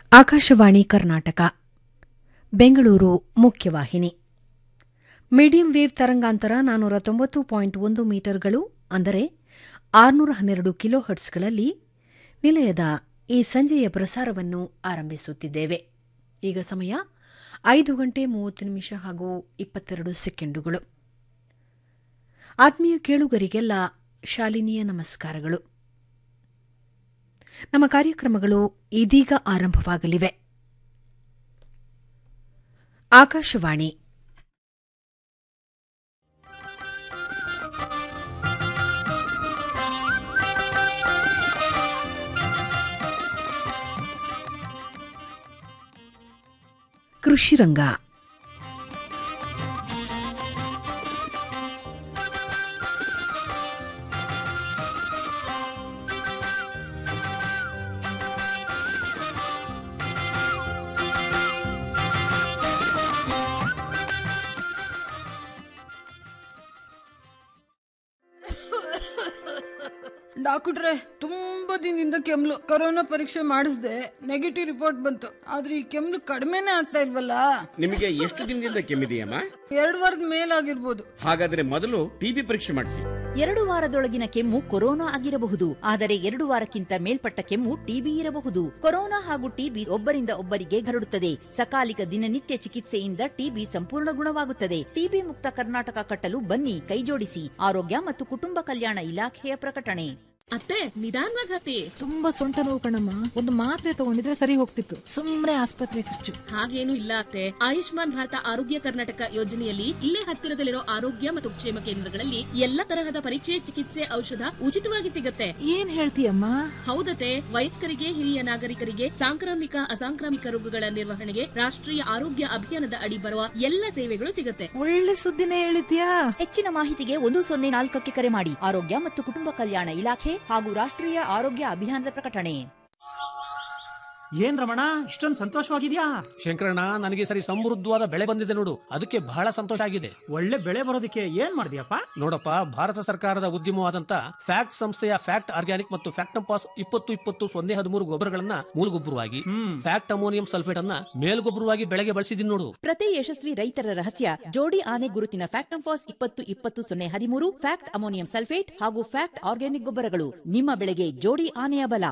ಆಕಾಶವಾಣಿ ಕರ್ನಾಟಕ ಬೆಂಗಳೂರು ಮುಖ್ಯವಾಹಿನಿ medium wave ತರಂಗಾಂತರ ನಾನ್ನೂರ ತೊಂಬತ್ತು ಪಾಯಿಂಟ್ ಒಂದು ಮೀಟರ್ಗಳು ಅಂದರೆ ಆರುನೂರ ಹನ್ನೆರಡು ಕಿಲೋ ಹರ್ಟ್ಸ್ಗಳಲ್ಲಿ ನಿಲಯದ ಈ ಸಂಜೆಯ ಪ್ರಸಾರವನ್ನು ಆರಂಭಿಸುತ್ತಿದ್ದೇವೆ ಈಗ ಸಮಯ ಐದು ಗಂಟೆ ಮೂವತ್ತು ನಿಮಿಷ ಹಾಗೂ ಇಪ್ಪತ್ತೆರಡು ಸೆಕೆಂಡುಗಳು ಆತ್ಮೀಯ ಕೇಳುಗರಿಗೆಲ್ಲ ಶಾಲಿನಿಯ ನಮಸ್ಕಾರಗಳು ನಮ್ಮ ಕಾರ್ಯಕ್ರಮಗಳು ಇದೀಗ ಆರಂಭವಾಗಲಿವೆ ಆಕಾಶವಾಣಿ ಕೃಷಿರಂಗ ಡಾಕ್ಟ್ರೆ ತುಂಬಾ ದಿನದಿಂದ ಕೆಮ್ಲು ಕೊರೋನಾ ಪರೀಕ್ಷೆ ಮಾಡಿಸ್ದೆ ನೆಗೆಟಿವ್ ರಿಪೋರ್ಟ್ ಬಂತು ಆದ್ರೆ ಈ ಕೆಮ್ಲು ಕಡಿಮೆನೇ ಆಗ್ತಾ ಇಲ್ವಲ್ಲ ನಿಮಗೆ ಎಷ್ಟು ದಿನದಿಂದ ಕೆಮ್ಮಿದೆಯಮ್ಮ ಎರಡು ವಾರದ ಮೇಲಾಗಿರ್ಬೋದು ಹಾಗಾದ್ರೆ ಮೊದಲು ಟಿಬಿ ಪರೀಕ್ಷೆ ಮಾಡಿಸಿ ಎರಡು ವಾರದೊಳಗಿನ ಕೆಮ್ಮು ಕೊರೋನಾ ಆಗಿರಬಹುದು ಆದರೆ ಎರಡು ವಾರಕ್ಕಿಂತ ಮೇಲ್ಪಟ್ಟ ಕೆಮ್ಮು ಟಿಬಿ ಇರಬಹುದು ಕೊರೋನಾ ಹಾಗೂ ಟಿಬಿ ಒಬ್ಬರಿಂದ ಒಬ್ಬರಿಗೆ ಹರಡುತ್ತದೆ ಸಕಾಲಿಕ ದಿನನಿತ್ಯ ಚಿಕಿತ್ಸೆಯಿಂದ ಟಿಬಿ ಸಂಪೂರ್ಣ ಗುಣವಾಗುತ್ತದೆ ಟಿಬಿ ಮುಕ್ತ ಕರ್ನಾಟಕ ಕಟ್ಟಲು ಬನ್ನಿ ಕೈಜೋಡಿಸಿ ಆರೋಗ್ಯ ಮತ್ತು ಕುಟುಂಬ ಕಲ್ಯಾಣ ಇಲಾಖೆಯ ಪ್ರಕಟಣೆ ಅತ್ತೆ ನಿಧಾನವಾಗಿ ಹತ್ತಿ ತುಂಬಾ ಸೊಂಟ ನೋವು ಕಣಮ್ಮ ಒಂದು ಮಾತ್ರೆ ತಗೊಂಡಿದ್ರೆ ಸರಿ ಹೋಗ್ತಿತ್ತು ಸುಮ್ನೆ ಆಸ್ಪತ್ರೆ ಖರ್ಚು ಹಾಗೇನು ಇಲ್ಲ ಅತ್ತೆ ಆಯುಷ್ಮಾನ್ ಭಾರತ ಆರೋಗ್ಯ ಕರ್ನಾಟಕ ಯೋಜನೆಯಲ್ಲಿ ಇಲ್ಲೇ ಹತ್ತಿರದಲ್ಲಿರೋ ಆರೋಗ್ಯ ಮತ್ತು ಕ್ಷೇಮ ಕೇಂದ್ರಗಳಲ್ಲಿ ಎಲ್ಲ ತರಹದ ಪರೀಕ್ಷೆ ಚಿಕಿತ್ಸೆ ಔಷಧ ಉಚಿತವಾಗಿ ಸಿಗತ್ತೆ ಏನ್ ಹೇಳ್ತೀಯಮ್ಮ ಹೌದತ್ತೆ ವಯಸ್ಕರಿಗೆ ಹಿರಿಯ ನಾಗರಿಕರಿಗೆ ಸಾಂಕ್ರಾಮಿಕ ಅಸಾಂಕ್ರಾಮಿಕ ರೋಗಗಳ ನಿರ್ವಹಣೆಗೆ ರಾಷ್ಟ್ರೀಯ ಆರೋಗ್ಯ ಅಭಿಯಾನದ ಅಡಿ ಬರುವ ಎಲ್ಲ ಸೇವೆಗಳು ಸಿಗತ್ತೆ ಒಳ್ಳೆ ಸುದ್ದಿನೇ ಹೇಳಿದ್ಯಾ ಹೆಚ್ಚಿನ ಮಾಹಿತಿಗೆ ಒಂದು ಸೊನ್ನೆ ನಾಲ್ಕಕ್ಕೆ ಕರೆ ಮಾಡಿ ಆರೋಗ್ಯ ಮತ್ತು ಕುಟುಂಬ ಕಲ್ಯಾಣ ಇಲಾಖೆ ಹಾಗೂ ರಾಷ್ಟ್ರೀಯ ಆರೋಗ್ಯ ಅಭಿಯಾನದ ಪ್ರಕಟಣೆ ಏನ್ ರಮಣ ಇಷ್ಟೊಂದು ಸಂತೋಷವಾಗಿದ್ಯಾ ಶಂಕರಣ್ಣ ನನಗೆ ಸರಿ ಸಮೃದ್ಧವಾದ ಬೆಳೆ ಬಂದಿದೆ ನೋಡು ಅದಕ್ಕೆ ಬಹಳ ಸಂತೋಷ ಆಗಿದೆ ಒಳ್ಳೆ ಬೆಳೆ ಬರೋದಕ್ಕೆ ಏನ್ ಮಾಡಿದ್ಯಪ್ಪ ನೋಡಪ್ಪ ಭಾರತ ಸರ್ಕಾರದ ಉದ್ಯಮವಾದಂತ ಫ್ಯಾಕ್ಟ್ ಸಂಸ್ಥೆಯ ಫ್ಯಾಕ್ಟ್ ಆರ್ಗ್ಯಾನಿಕ್ ಮತ್ತು ಫ್ಯಾಕ್ಟಂಪಾಸ್ ಇಪ್ಪತ್ತು ಇಪ್ಪತ್ತು ಸೊನ್ನೆ ಹದಿಮೂರು ಗೊಬ್ಬರಗಳನ್ನ ಮೂಲಗೊಬ್ಬರವಾಗಿ ಹ್ಮ್ ಫ್ಯಾಕ್ಟ್ ಅಮೋನಿಯಂ ಸಲ್ಫೇಟ್ ಅನ್ನ ಮೇಲ್ಗೊಬ್ಬರವಾಗಿ ಬೆಳೆಗೆ ಬಳಸಿದೀನಿ ನೋಡು ಪ್ರತಿ ಯಶಸ್ವಿ ರೈತರ ರಹಸ್ಯ ಜೋಡಿ ಆನೆ ಗುರುತಿನ ಫ್ಯಾಕ್ಟಂಫಾಸ್ ಇಪ್ಪತ್ತು ಇಪ್ಪತ್ತು ಸೊನ್ನೆ ಹದಿಮೂರು ಫ್ಯಾಕ್ಟ್ ಅಮೋನಿಯಂ ಸಲ್ಫೇಟ್ ಹಾಗೂ ಫ್ಯಾಕ್ಟ್ ಆರ್ಗ್ಯಾನಿಕ್ ಗೊಬ್ಬರಗಳು ನಿಮ್ಮ ಬೆಳೆಗೆ ಜೋಡಿ ಆನೆಯ ಬಲ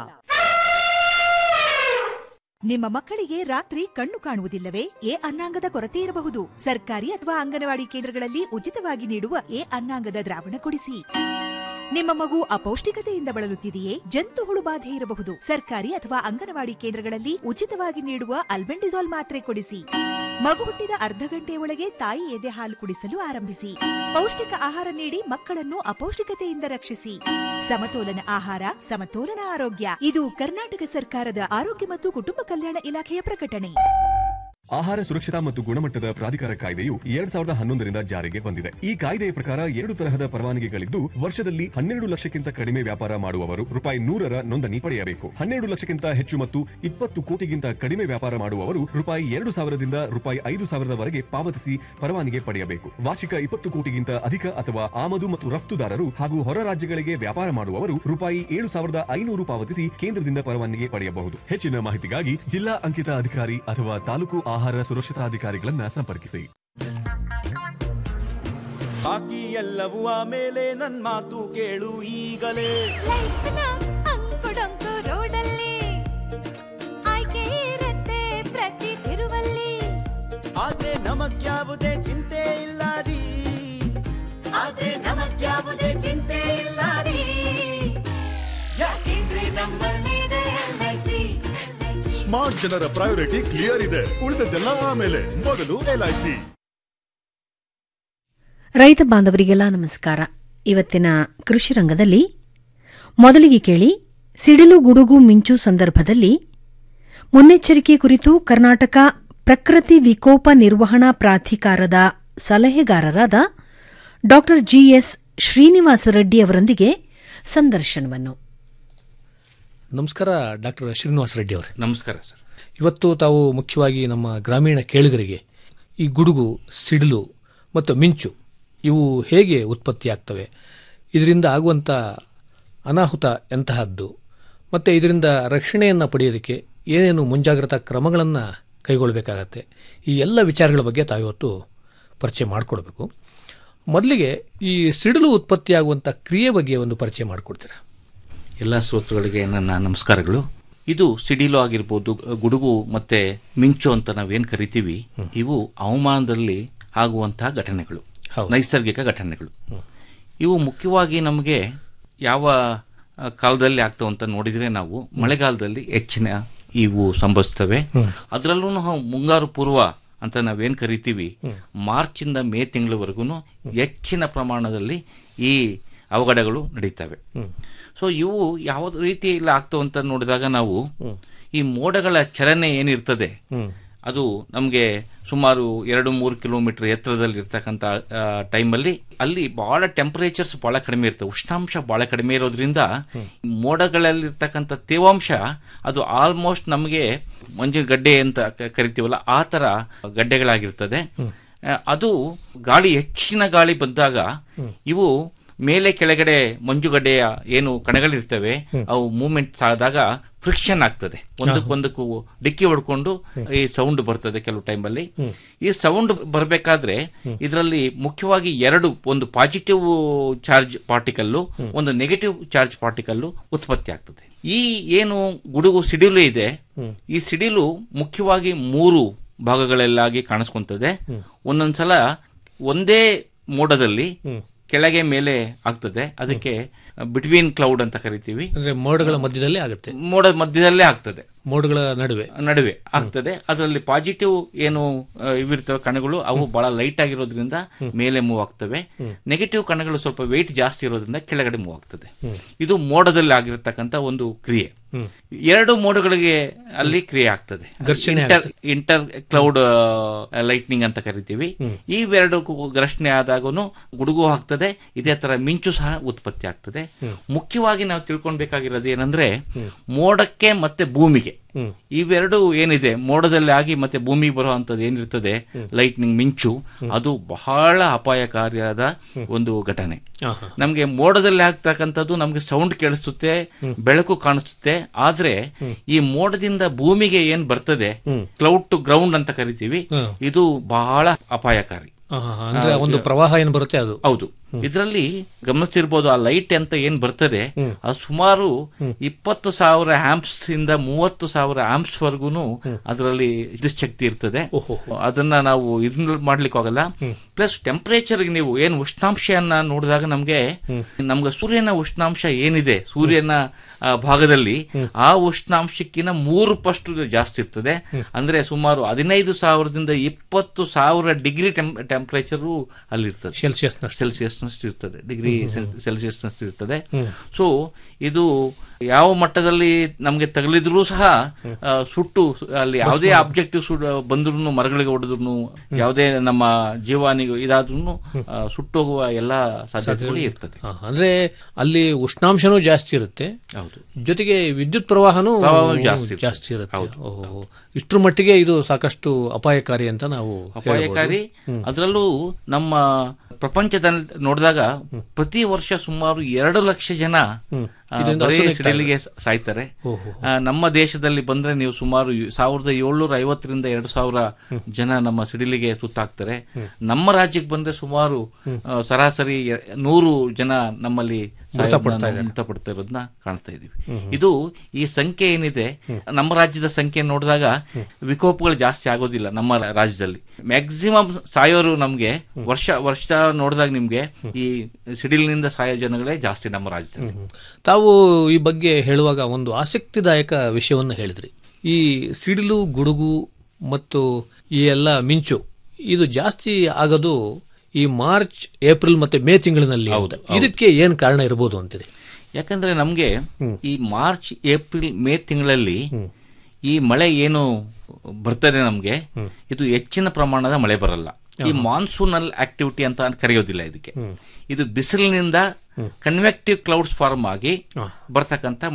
ನಿಮ್ಮ ಮಕ್ಕಳಿಗೆ ರಾತ್ರಿ ಕಣ್ಣು ಕಾಣುವುದಿಲ್ಲವೇ ಎ ಅನ್ನಾಂಗದ ಕೊರತೆ ಇರಬಹುದು ಸರ್ಕಾರಿ ಅಥವಾ ಅಂಗನವಾಡಿ ಕೇಂದ್ರಗಳಲ್ಲಿ ಉಚಿತವಾಗಿ ನೀಡುವ ಎ ಅನ್ನಾಂಗದ ದ್ರಾವಣ ಕೊಡಿಸಿ ನಿಮ್ಮ ಮಗು ಅಪೌಷ್ಟಿಕತೆಯಿಂದ ಬಳಲುತ್ತಿದೆಯೇ ಜಂತು ಹುಳು ಬಾಧೆ ಇರಬಹುದು ಸರ್ಕಾರಿ ಅಥವಾ ಅಂಗನವಾಡಿ ಕೇಂದ್ರಗಳಲ್ಲಿ ಉಚಿತವಾಗಿ ನೀಡುವ ಅಲ್ಬೆಂಡಿಸಾಲ್ ಮಾತ್ರೆ ಕೊಡಿಸಿ ಮಗು ಹುಟ್ಟಿದ ಅರ್ಧ ಗಂಟೆಯ ಒಳಗೆ ತಾಯಿ ಎದೆ ಹಾಲು ಕುಡಿಸಲು ಆರಂಭಿಸಿ ಪೌಷ್ಟಿಕ ಆಹಾರ ನೀಡಿ ಮಕ್ಕಳನ್ನು ಅಪೌಷ್ಟಿಕತೆಯಿಂದ ರಕ್ಷಿಸಿ ಸಮತೋಲನ ಆಹಾರ ಸಮತೋಲನ ಆರೋಗ್ಯ ಇದು ಕರ್ನಾಟಕ ಸರ್ಕಾರದ ಆರೋಗ್ಯ ಮತ್ತು ಕುಟುಂಬ ಕಲ್ಯಾಣ ಇಲಾಖೆಯ ಪ್ರಕಟಣೆ ಆಹಾರ ಸುರಕ್ಷತಾ ಮತ್ತು ಗುಣಮಟ್ಟದ ಪ್ರಾಧಿಕಾರ ಕಾಯ್ದೆಯು ಎರಡ್ ಸಾವಿರದ ಹನ್ನೊಂದರಿಂದ ಜಾರಿಗೆ ಬಂದಿದೆ ಈ ಕಾಯ್ದೆಯ ಪ್ರಕಾರ ಎರಡು ತರಹದ ಪರವಾನಗಿಗಳಿದ್ದು ವರ್ಷದಲ್ಲಿ ಹನ್ನೆರಡು ಲಕ್ಷಕ್ಕಿಂತ ಕಡಿಮೆ ವ್ಯಾಪಾರ ಮಾಡುವವರು ರೂಪಾಯಿ ನೂರರ ನೋಂದಣಿ ಪಡೆಯಬೇಕು ಹನ್ನೆರಡು ಲಕ್ಷಕ್ಕಿಂತ ಹೆಚ್ಚು ಮತ್ತು ಇಪ್ಪತ್ತು ಕೋಟಿಗಿಂತ ಕಡಿಮೆ ವ್ಯಾಪಾರ ಮಾಡುವವರು ರೂಪಾಯಿ ಎರಡು ಸಾವಿರದಿಂದ ರೂಪಾಯಿ ಐದು ಸಾವಿರದವರೆಗೆ ಪಾವತಿಸಿ ಪರವಾನಗಿ ಪಡೆಯಬೇಕು ವಾರ್ಷಿಕ ಇಪ್ಪತ್ತು ಕೋಟಿಗಿಂತ ಅಧಿಕ ಅಥವಾ ಆಮದು ಮತ್ತು ರಫ್ತುದಾರರು ಹಾಗೂ ಹೊರ ರಾಜ್ಯಗಳಿಗೆ ವ್ಯಾಪಾರ ಮಾಡುವವರು ರೂಪಾಯಿ ಏಳು ಸಾವಿರದ ಐನೂರು ಪಾವತಿಸಿ ಕೇಂದ್ರದಿಂದ ಪರವಾನಗಿ ಪಡೆಯಬಹುದು ಹೆಚ್ಚಿನ ಮಾಹಿತಿಗಾಗಿ ಜಿಲ್ಲಾ ಅಂಕಿತ ಅಧಿಕಾರಿ ಅಥವಾ ತಾಲೂಕು ಆಹಾರ ಸುರಕ್ಷತಾಧಿಕಾರಿಗಳನ್ನ ಸಂಪರ್ಕಿಸಿ ಬಾಕಿ ಎಲ್ಲವೂ ಆಮೇಲೆ ನನ್ ಮಾತು ಕೇಳು ಈಗಲೇ ಅಂಕುಡೊಂಕು ರೋಡಲ್ಲಿ ಆಯ್ಕೆ ಇರತ್ತೆ ಪ್ರತಿ ತಿರುವಲ್ಲಿ ಆದ್ರೆ ನಮಗ್ಯಾವುದೇ ಚಿಂತೆ ಇಲ್ಲ ರೀ ಆದ್ರೆ ನಮಗ್ಯಾವುದೇ ಚಿಂತೆ ಇಲ್ಲ ರೀ ಯಾಕೆಂದ್ರೆ ನಮ್ಮಲ್ಲಿದೆ LIC. ಸ್ಮಾರ್ಟ್ ಜನರ ಪ್ರಯಾರಿಟಿ ಕ್ಲಿಯರ್ ಇದೆ ಉಳಿದದ್ದೆಲ್ಲ ಆಮೇಲೆ ಮೊದಲು ಎಲ್ಐಸಿ ರೈತ ಬಾಂಧವರಿಗೆಲ್ಲ ನಮಸ್ಕಾರ ಇವತ್ತಿನ ಕೃಷಿ ರಂಗದಲ್ಲಿ ಮೊದಲಿಗೆ ಕೇಳಿ ಸಿಡಿಲು ಗುಡುಗು ಮಿಂಚು ಸಂದರ್ಭದಲ್ಲಿ ಮುನ್ನೆಚ್ಚರಿಕೆ ಕುರಿತು ಕರ್ನಾಟಕ ಪ್ರಕೃತಿ ವಿಕೋಪ ನಿರ್ವಹಣಾ ಪ್ರಾಧಿಕಾರದ ಸಲಹೆಗಾರರಾದ ಡಾ ಜಿಎಸ್ ಶ್ರೀನಿವಾಸ ರೆಡ್ಡಿ ಅವರೊಂದಿಗೆ ಸಂದರ್ಶನವನ್ನು ನಮಸ್ಕಾರ ಡಾಕ್ಟರ್ ಶ್ರೀನಿವಾಸ ರೆಡ್ಡಿ ಅವರೇ ನಮಸ್ಕಾರ ಸರ್ ಇವತ್ತು ತಾವು ಮುಖ್ಯವಾಗಿ ನಮ್ಮ ಗ್ರಾಮೀಣ ಕೇಳುಗರಿಗೆ ಈ ಗುಡುಗು ಸಿಡಿಲು ಮತ್ತು ಮಿಂಚು ಇವು ಹೇಗೆ ಉತ್ಪತ್ತಿಯಾಗ್ತವೆ ಇದರಿಂದ ಆಗುವಂಥ ಅನಾಹುತ ಎಂತಹದ್ದು ಮತ್ತು ಇದರಿಂದ ರಕ್ಷಣೆಯನ್ನು ಪಡೆಯೋದಕ್ಕೆ ಏನೇನು ಮುಂಜಾಗ್ರತಾ ಕ್ರಮಗಳನ್ನು ಕೈಗೊಳ್ಳಬೇಕಾಗತ್ತೆ ಈ ಎಲ್ಲ ವಿಚಾರಗಳ ಬಗ್ಗೆ ತಾವಿವತ್ತು ಪರಿಚಯ ಮಾಡಿಕೊಡ್ಬೇಕು ಮೊದಲಿಗೆ ಈ ಸಿಡಿಲು ಉತ್ಪತ್ತಿಯಾಗುವಂಥ ಕ್ರಿಯೆ ಬಗ್ಗೆ ಒಂದು ಪರಿಚಯ ಮಾಡಿಕೊಡ್ತೀರಾ ಎಲ್ಲ ಶ್ರೋತೃಗಳಿಗೆ ನನ್ನ ನಮಸ್ಕಾರಗಳು ಇದು ಸಿಡಿಲು ಆಗಿರ್ಬೋದು ಗುಡುಗು ಮತ್ತೆ ಮಿಂಚು ಅಂತ ನಾವೇನ್ ಕರಿತೀವಿ ಇವು ಹವಾಮಾನದಲ್ಲಿ ಆಗುವಂತಹ ಘಟನೆಗಳು ನೈಸರ್ಗಿಕ ಘಟನೆಗಳು ಇವು ಮುಖ್ಯವಾಗಿ ನಮಗೆ ಯಾವ ಆ, ಕಾಲದಲ್ಲಿ ಆಗ್ತಾವ ಅಂತ ನೋಡಿದ್ರೆ ನಾವು ಮಳೆಗಾಲದಲ್ಲಿ ಹೆಚ್ಚಿನ ಇವು ಸಂಭವಿಸ್ತವೆ ಅದರಲ್ಲೂ ಮುಂಗಾರು ಪೂರ್ವ ಅಂತ ನಾವೇನ್ ಕರಿತೀವಿ ಮಾರ್ಚ್ ಇಂದ ಮೇ ತಿಂಗಳವರೆಗೂ ಹೆಚ್ಚಿನ ಪ್ರಮಾಣದಲ್ಲಿ ಈ ಅವಘಡಗಳು ನಡೀತವೆ ಸೊ ಇವು ಯಾವ ರೀತಿ ಇಲ್ಲ ಆಗ್ತಾವ ಅಂತ ನೋಡಿದಾಗ ನಾವು ಈ ಮೋಡಗಳ ಚಲನೆ ಏನಿರ್ತದೆ ಅದು ನಮಗೆ ಸುಮಾರು ಎರಡು ಮೂರು ಕಿಲೋಮೀಟರ್ ಎತ್ತರದಲ್ಲಿ ಇರ್ತಕ್ಕಂಥ ಟೈಮಲ್ಲಿ ಅಲ್ಲಿ ಬಹಳ ಟೆಂಪರೇಚರ್ಸ್ ಬಹಳ ಕಡಿಮೆ ಇರ್ತವೆ ಉಷ್ಣಾಂಶ ಬಹಳ ಕಡಿಮೆ ಇರೋದ್ರಿಂದ ಮೋಡಗಳಲ್ಲಿರ್ತಕ್ಕಂಥ ತೇವಾಂಶ ಅದು ಆಲ್ಮೋಸ್ಟ್ ನಮಗೆ ಮಂಜು ಗಡ್ಡೆ ಅಂತ ಕ- ಕರಿತೀವಲ್ಲ ಆ ತರ ಗಡ್ಡೆಗಳಾಗಿರ್ತದೆ ಆ, ಅದು ಗಾಳಿ ಹೆಚ್ಚಿನ ಗಾಳಿ ಬಂದಾಗ ಇವು ಮೇಲೆ ಕೆಳಗಡೆ ಮಂಜುಗಡ್ಡೆಯ ಏನು ಕಣಗಳಿರ್ತವೆ ಅವು ಮೂವ್ಮೆಂಟ್ ಆದಾಗ ಫ್ರಿಕ್ಷನ್ ಆಗ್ತದೆ ಒಂದಕ್ಕೊಂದಕ್ಕೂ ಡಿಕ್ಕಿ ಹೊಡ್ಕೊಂಡು ಈ ಸೌಂಡ್ ಬರ್ತದೆ ಕೆಲವು ಟೈಮಲ್ಲಿ ಈ ಸೌಂಡ್ ಬರಬೇಕಾದ್ರೆ ಇದರಲ್ಲಿ ಮುಖ್ಯವಾಗಿ ಎರಡು ಒಂದು ಪಾಸಿಟಿವ್ ಚಾರ್ಜ್ ಪಾರ್ಟಿಕಲ್ಲು ಒಂದು ನೆಗೆಟಿವ್ ಚಾರ್ಜ್ ಪಾರ್ಟಿಕಲ್ಲು ಉತ್ಪತ್ತಿ ಆಗ್ತದೆ ಈ ಏನು ಗುಡುಗು ಸಿಡಿಲು ಇದೆ ಈ ಸಿಡಿಲು ಮುಖ್ಯವಾಗಿ ಮೂರು ಭಾಗಗಳಲ್ಲಾಗಿ ಕಾಣಿಸ್ಕೊಂತದೆ ಒಂದೊಂದ್ಸಲ ಒಂದೇ ಮೋಡದಲ್ಲಿ ಕೆಳಗೆ ಮೇಲೆ ಆಗ್ತದೆ ಅದಕ್ಕೆ ಬಿಟ್ವೀನ್ ಕ್ಲೌಡ್ ಅಂತ ಕರಿತೀವಿ ಅಂದ್ರೆ ಮೋಡಗಳ ಮಧ್ಯದಲ್ಲೇ ಆಗುತ್ತೆ ಮೋಡ ಮಧ್ಯದಲ್ಲೇ ಆಗ್ತದೆ ಮೋಡಗಳ ನಡುವೆ ನಡುವೆ ಆಗ್ತದೆ ಅದರಲ್ಲಿ ಪಾಸಿಟಿವ್ ಏನು ಆ, ಇವಿರ್ತವೆ ಕಣಗಳು ಅವು ಬಹಳ ಲೈಟ್ ಆಗಿರೋದ್ರಿಂದ ಮೇಲೆ ಮೂವ್ ಆಗ್ತವೆ ನೆಗೆಟಿವ್ ಕಣಗಳು ಸ್ವಲ್ಪ ವೆಯ್ಟ್ ಜಾಸ್ತಿ ಇರೋದ್ರಿಂದ ಕೆಳಗಡೆ ಮೂವ್ ಆಗ್ತದೆ ಇದು ಮೋಡದಲ್ಲಿ ಆಗಿರತಕ್ಕಂತ ಒಂದು ಕ್ರಿಯೆ ಎರಡು ಮೋಡಗಳಿಗೆ ಅಲ್ಲಿ ಕ್ರಿಯೆ ಆಗ್ತದೆ ಘರ್ಷಣೆ ಇಂಟರ್ ಇಂಟರ್ ಕ್ಲೌಡ್ ಲೈಟ್ನಿಂಗ್ ಅಂತ ಕರಿತೀವಿ ಈ ಎರಡು ಘರ್ಷಣೆ ಆದಾಗೂ ಗುಡುಗು ಆಗ್ತದೆ ಇದೇ ತರ ಮಿಂಚು ಸಹ ಉತ್ಪತ್ತಿ ಆಗ್ತದೆ ಮುಖ್ಯವಾಗಿ ನಾವು ತಿಳ್ಕೊಳ್ಬೇಕಾಗಿರೋದು ಏನಂದ್ರೆ ಮೋಡಕ್ಕೆ ಮತ್ತೆ ಭೂಮಿಗೆ ಇವೆರಡು ಏನಿದೆ ಮೋಡದಲ್ಲಿ ಆಗಿ ಮತ್ತೆ ಭೂಮಿಗೆ ಬರುವಂತದ್ದು ಏನಿರ್ತದೆ ಲೈಟ್ನಿಂಗ್ ಮಿಂಚು ಅದು ಬಹಳ ಅಪಾಯಕಾರಿಯಾದ ಒಂದು ಘಟನೆ ನಮ್ಗೆ ಮೋಡದಲ್ಲಿ ಆಗ್ತಕ್ಕಂಥದ್ದು ನಮ್ಗೆ ಸೌಂಡ್ ಕೇಳಿಸುತ್ತೆ ಬೆಳಕು ಕಾಣಿಸುತ್ತೆ ಆದ್ರೆ ಈ ಮೋಡದಿಂದ ಭೂಮಿಗೆ ಏನ್ ಬರ್ತದೆ ಕ್ಲೌಡ್ ಟು ಗ್ರೌಂಡ್ ಅಂತ ಕರಿತೀವಿ ಇದು ಬಹಳ ಅಪಾಯಕಾರಿ ಆಹಾ, ಅಂದ್ರೆ ಒಂದು ಪ್ರವಾಹ ಏನು ಬರುತ್ತೆ ಅದು ಹೌದು ಇದರಲ್ಲಿ ಗಮನಿಸಿರ್ಬೋದು ಆ ಲೈಟ್ ಅಂತ ಏನ್ ಬರ್ತದೆ ಅದು ಸುಮಾರು ಇಪ್ಪತ್ತು ಸಾವಿರ ಆಂಪ್ಸ್ ಇಂದ ಮೂವತ್ತು ಸಾವಿರ ಆಂಪ್ಸ್ ವರ್ಗುನು ಅದರಲ್ಲಿ ವಿದ್ಯುತ್ ಶಕ್ತಿ ಇರ್ತದೆ ಅದನ್ನ ನಾವು ಇದನ್ನ ಮಾಡ್ಲಿಕ್ಕೆ ಆಗಲ್ಲ ಪ್ಲಸ್ ಟೆಂಪರೇಚರ್ ನೀವು ಏನ್ ಉಷ್ಣಾಂಶಯನ್ನ ನೋಡಿದಾಗ ನಮ್ಗೆ ನಮ್ಗೆ ಸೂರ್ಯನ ಉಷ್ಣಾಂಶ ಏನಿದೆ ಸೂರ್ಯನ ಆ, ಭಾಗದಲ್ಲಿ ಆ ಉಷ್ಣಾಂಶಕ್ಕಿಂತ ಮೂರು ಪಷ್ಟು ಜಾಸ್ತಿ ಇರ್ತದೆ ಅಂದ್ರೆ ಸುಮಾರು ಹದಿನೈದು ಸಾವಿರದಿಂದ ಇಪ್ಪತ್ತು ಸಾವಿರ ಡಿಗ್ರಿ ಟೆಂಪರೇಚರ್ ಅಲ್ಲಿ ಇರ್ತದೆ ಸೆಲ್ಸಿಯಸ್ ಸೆಲ್ಸಿಯಸ್ನಷ್ಟು ಇರ್ತದೆ ಡಿಗ್ರಿ ಸೆಲ್ಸಿಯಸ್ನಷ್ಟು ಇರ್ತದೆ ಸೊ ಇದು ಯಾವ ಮಟ್ಟದಲ್ಲಿ ನಮಗೆ ತಗಲಿದ್ರೂ ಸಹ ಆ, ಸುಟ್ಟು ಅಲ್ಲಿ ಯಾವುದೇ ಆಬ್ಜೆಕ್ಟಿವ್ ಬಂದ್ರು ಮರಗಳಿಗೆ ಹೊಡೆದ್ರು ಯಾವುದೇ ನಮ್ಮ ಜೀವಾನಿಗೂ ಇದಾದ್ರೂ ಸುಟ್ಟೋಗುವ ಎಲ್ಲಾ ಸಾಧ್ಯತೆಗಳು ಇರ್ತದೆ ಹಾ, ಅಂದ್ರೆ ಅಲ್ಲಿ ಉಷ್ಣಾಂಶನೂ ಜಾಸ್ತಿ ಇರುತ್ತೆ ಹೌದು ಜೊತೆಗೆ ವಿದ್ಯುತ್ ಪ್ರವಾಹನೂ ಪ್ರವಾಹನೂ ಜಾಸ್ತಿ ಇರುತ್ತೆ. ಜಾಸ್ತಿ ಇರುತ್ತೆ ಓಹೋ. ಇಷ್ಟ್ರ ಮಟ್ಟಿಗೆ ಇದು ಸಾಕಷ್ಟು ಅಪಾಯಕಾರಿ ಅಂತ ನಾವು ಅಪಾಯಕಾರಿ ಅದರಲ್ಲೂ ನಮ್ಮ ಪ್ರಪಂಚದಲ್ಲಿ ನೋಡಿದಾಗ ಪ್ರತಿ ವರ್ಷ ಸುಮಾರು ಎರಡು ಲಕ್ಷ ಜನ ಆ, ಇದರಿಂದ ಬರೀ ಅಸುನೀಗ್ತಾ ಸಿಡಿಲಿಗೆ ಸಾಯ್ತಾರೆ ಓಹೋ. ಆ, ನಮ್ಮ ದೇಶದಲ್ಲಿ ಬಂದ್ರೆ ನೀವು ಸುಮಾರು ಸಾವಿರದ ಏಳ್ನೂರ ಐವತ್ತರಿಂದ ಎರಡು ಸಾವಿರ ಜನ ನಮ್ಮ ಸಿಡಿಲಿಗೆ ಸುತ್ತಾಕ್ತಾರೆ ನಮ್ಮ ರಾಜ್ಯಕ್ಕೆ ಬಂದ್ರೆ ಸುಮಾರು ಆ, ಸರಾಸರಿ ಎ- ನೂರು ಜನ ನಮ್ಮಲ್ಲಿ ಸಾಯೋದ್ನ ಮೃತಪಡ್ತಾ ನಾವು ಇದ್ದಾರೆ. ಮೃತಪಡ್ತಾ ಇರೋದನ್ನ ಕಾಣ್ತಾ ಇದೀವಿ ಇದು ಈ ಸಂಖ್ಯೆ ಏನಿದೆ ನಮ್ಮ ರಾಜ್ಯದ ಸಂಖ್ಯೆ ನೋಡಿದಾಗ ವಿಕೋಪಗಳು ಜಾಸ್ತಿ ಆಗೋದಿಲ್ಲ ನಮ್ಮ ರಾ- ರಾಜ್ಯದಲ್ಲಿ ಮ್ಯಾಕ್ಸಿಮಮ್ ಸಾಯೋರು ನಮ್ಗೆ ವರ್ಷ ವರ್ಷ ನೋಡಿದಾಗ ನಿಮ್ಗೆ ಈ ಸಿಡಿಲಿನಿಂದ ಸಾಯೋ ಜನಗಳೇ ಜಾಸ್ತಿ ನಮ್ಮ ರಾಜ್ಯದಲ್ಲಿ ತಾವು ಈ ಬಗ್ಗೆ ಹೇಳುವಾಗ ಒಂದು ಆಸಕ್ತಿದಾಯಕ ವಿಷಯವನ್ನು ಹೇಳಿದ್ರಿ ಈ ಸಿಡಿಲು ಗುಡುಗು ಮತ್ತು ಈ ಎಲ್ಲ ಮಿಂಚು ಇದು ಜಾಸ್ತಿ ಆಗೋದು ಈ ಮಾರ್ಚ್ ಏಪ್ರಿಲ್ ಮತ್ತೆ ಮೇ ತಿಂಗಳಿನಲ್ಲಿ ಅಂತ. ಇದಕ್ಕೆ ಏನ್ ಕಾರಣ ಇರಬಹುದು ಅಂತಿದೆ ಯಾಕಂದ್ರೆ ನಮ್ಗೆ ಈ ಮಾರ್ಚ್ ಏಪ್ರಿಲ್ ಮೇ ತಿಂಗಳಲ್ಲಿ ಈ ಮಳೆ ಏನು ಬರ್ತದೆ ನಮ್ಗೆ ಇದು ಹೆಚ್ಚಿನ ಪ್ರಮಾಣದ ಮಳೆ ಬರಲ್ಲ ಈ ಮಾನ್ಸೂನಲ್ ಆಕ್ಟಿವಿಟಿ ಅಂತ ಕರೆಯೋದಿಲ್ಲ ಇದಕ್ಕೆ ಇದು ಬಿಸಿಲಿನಿಂದ ಕನ್ವೆಕ್ಟಿವ್ ಕ್ಲೌಡ್ಸ್ ಫಾರ್ಮ್ ಆಗಿ ಬರ್ತಕ್ಕಂಥ ಮಳೆ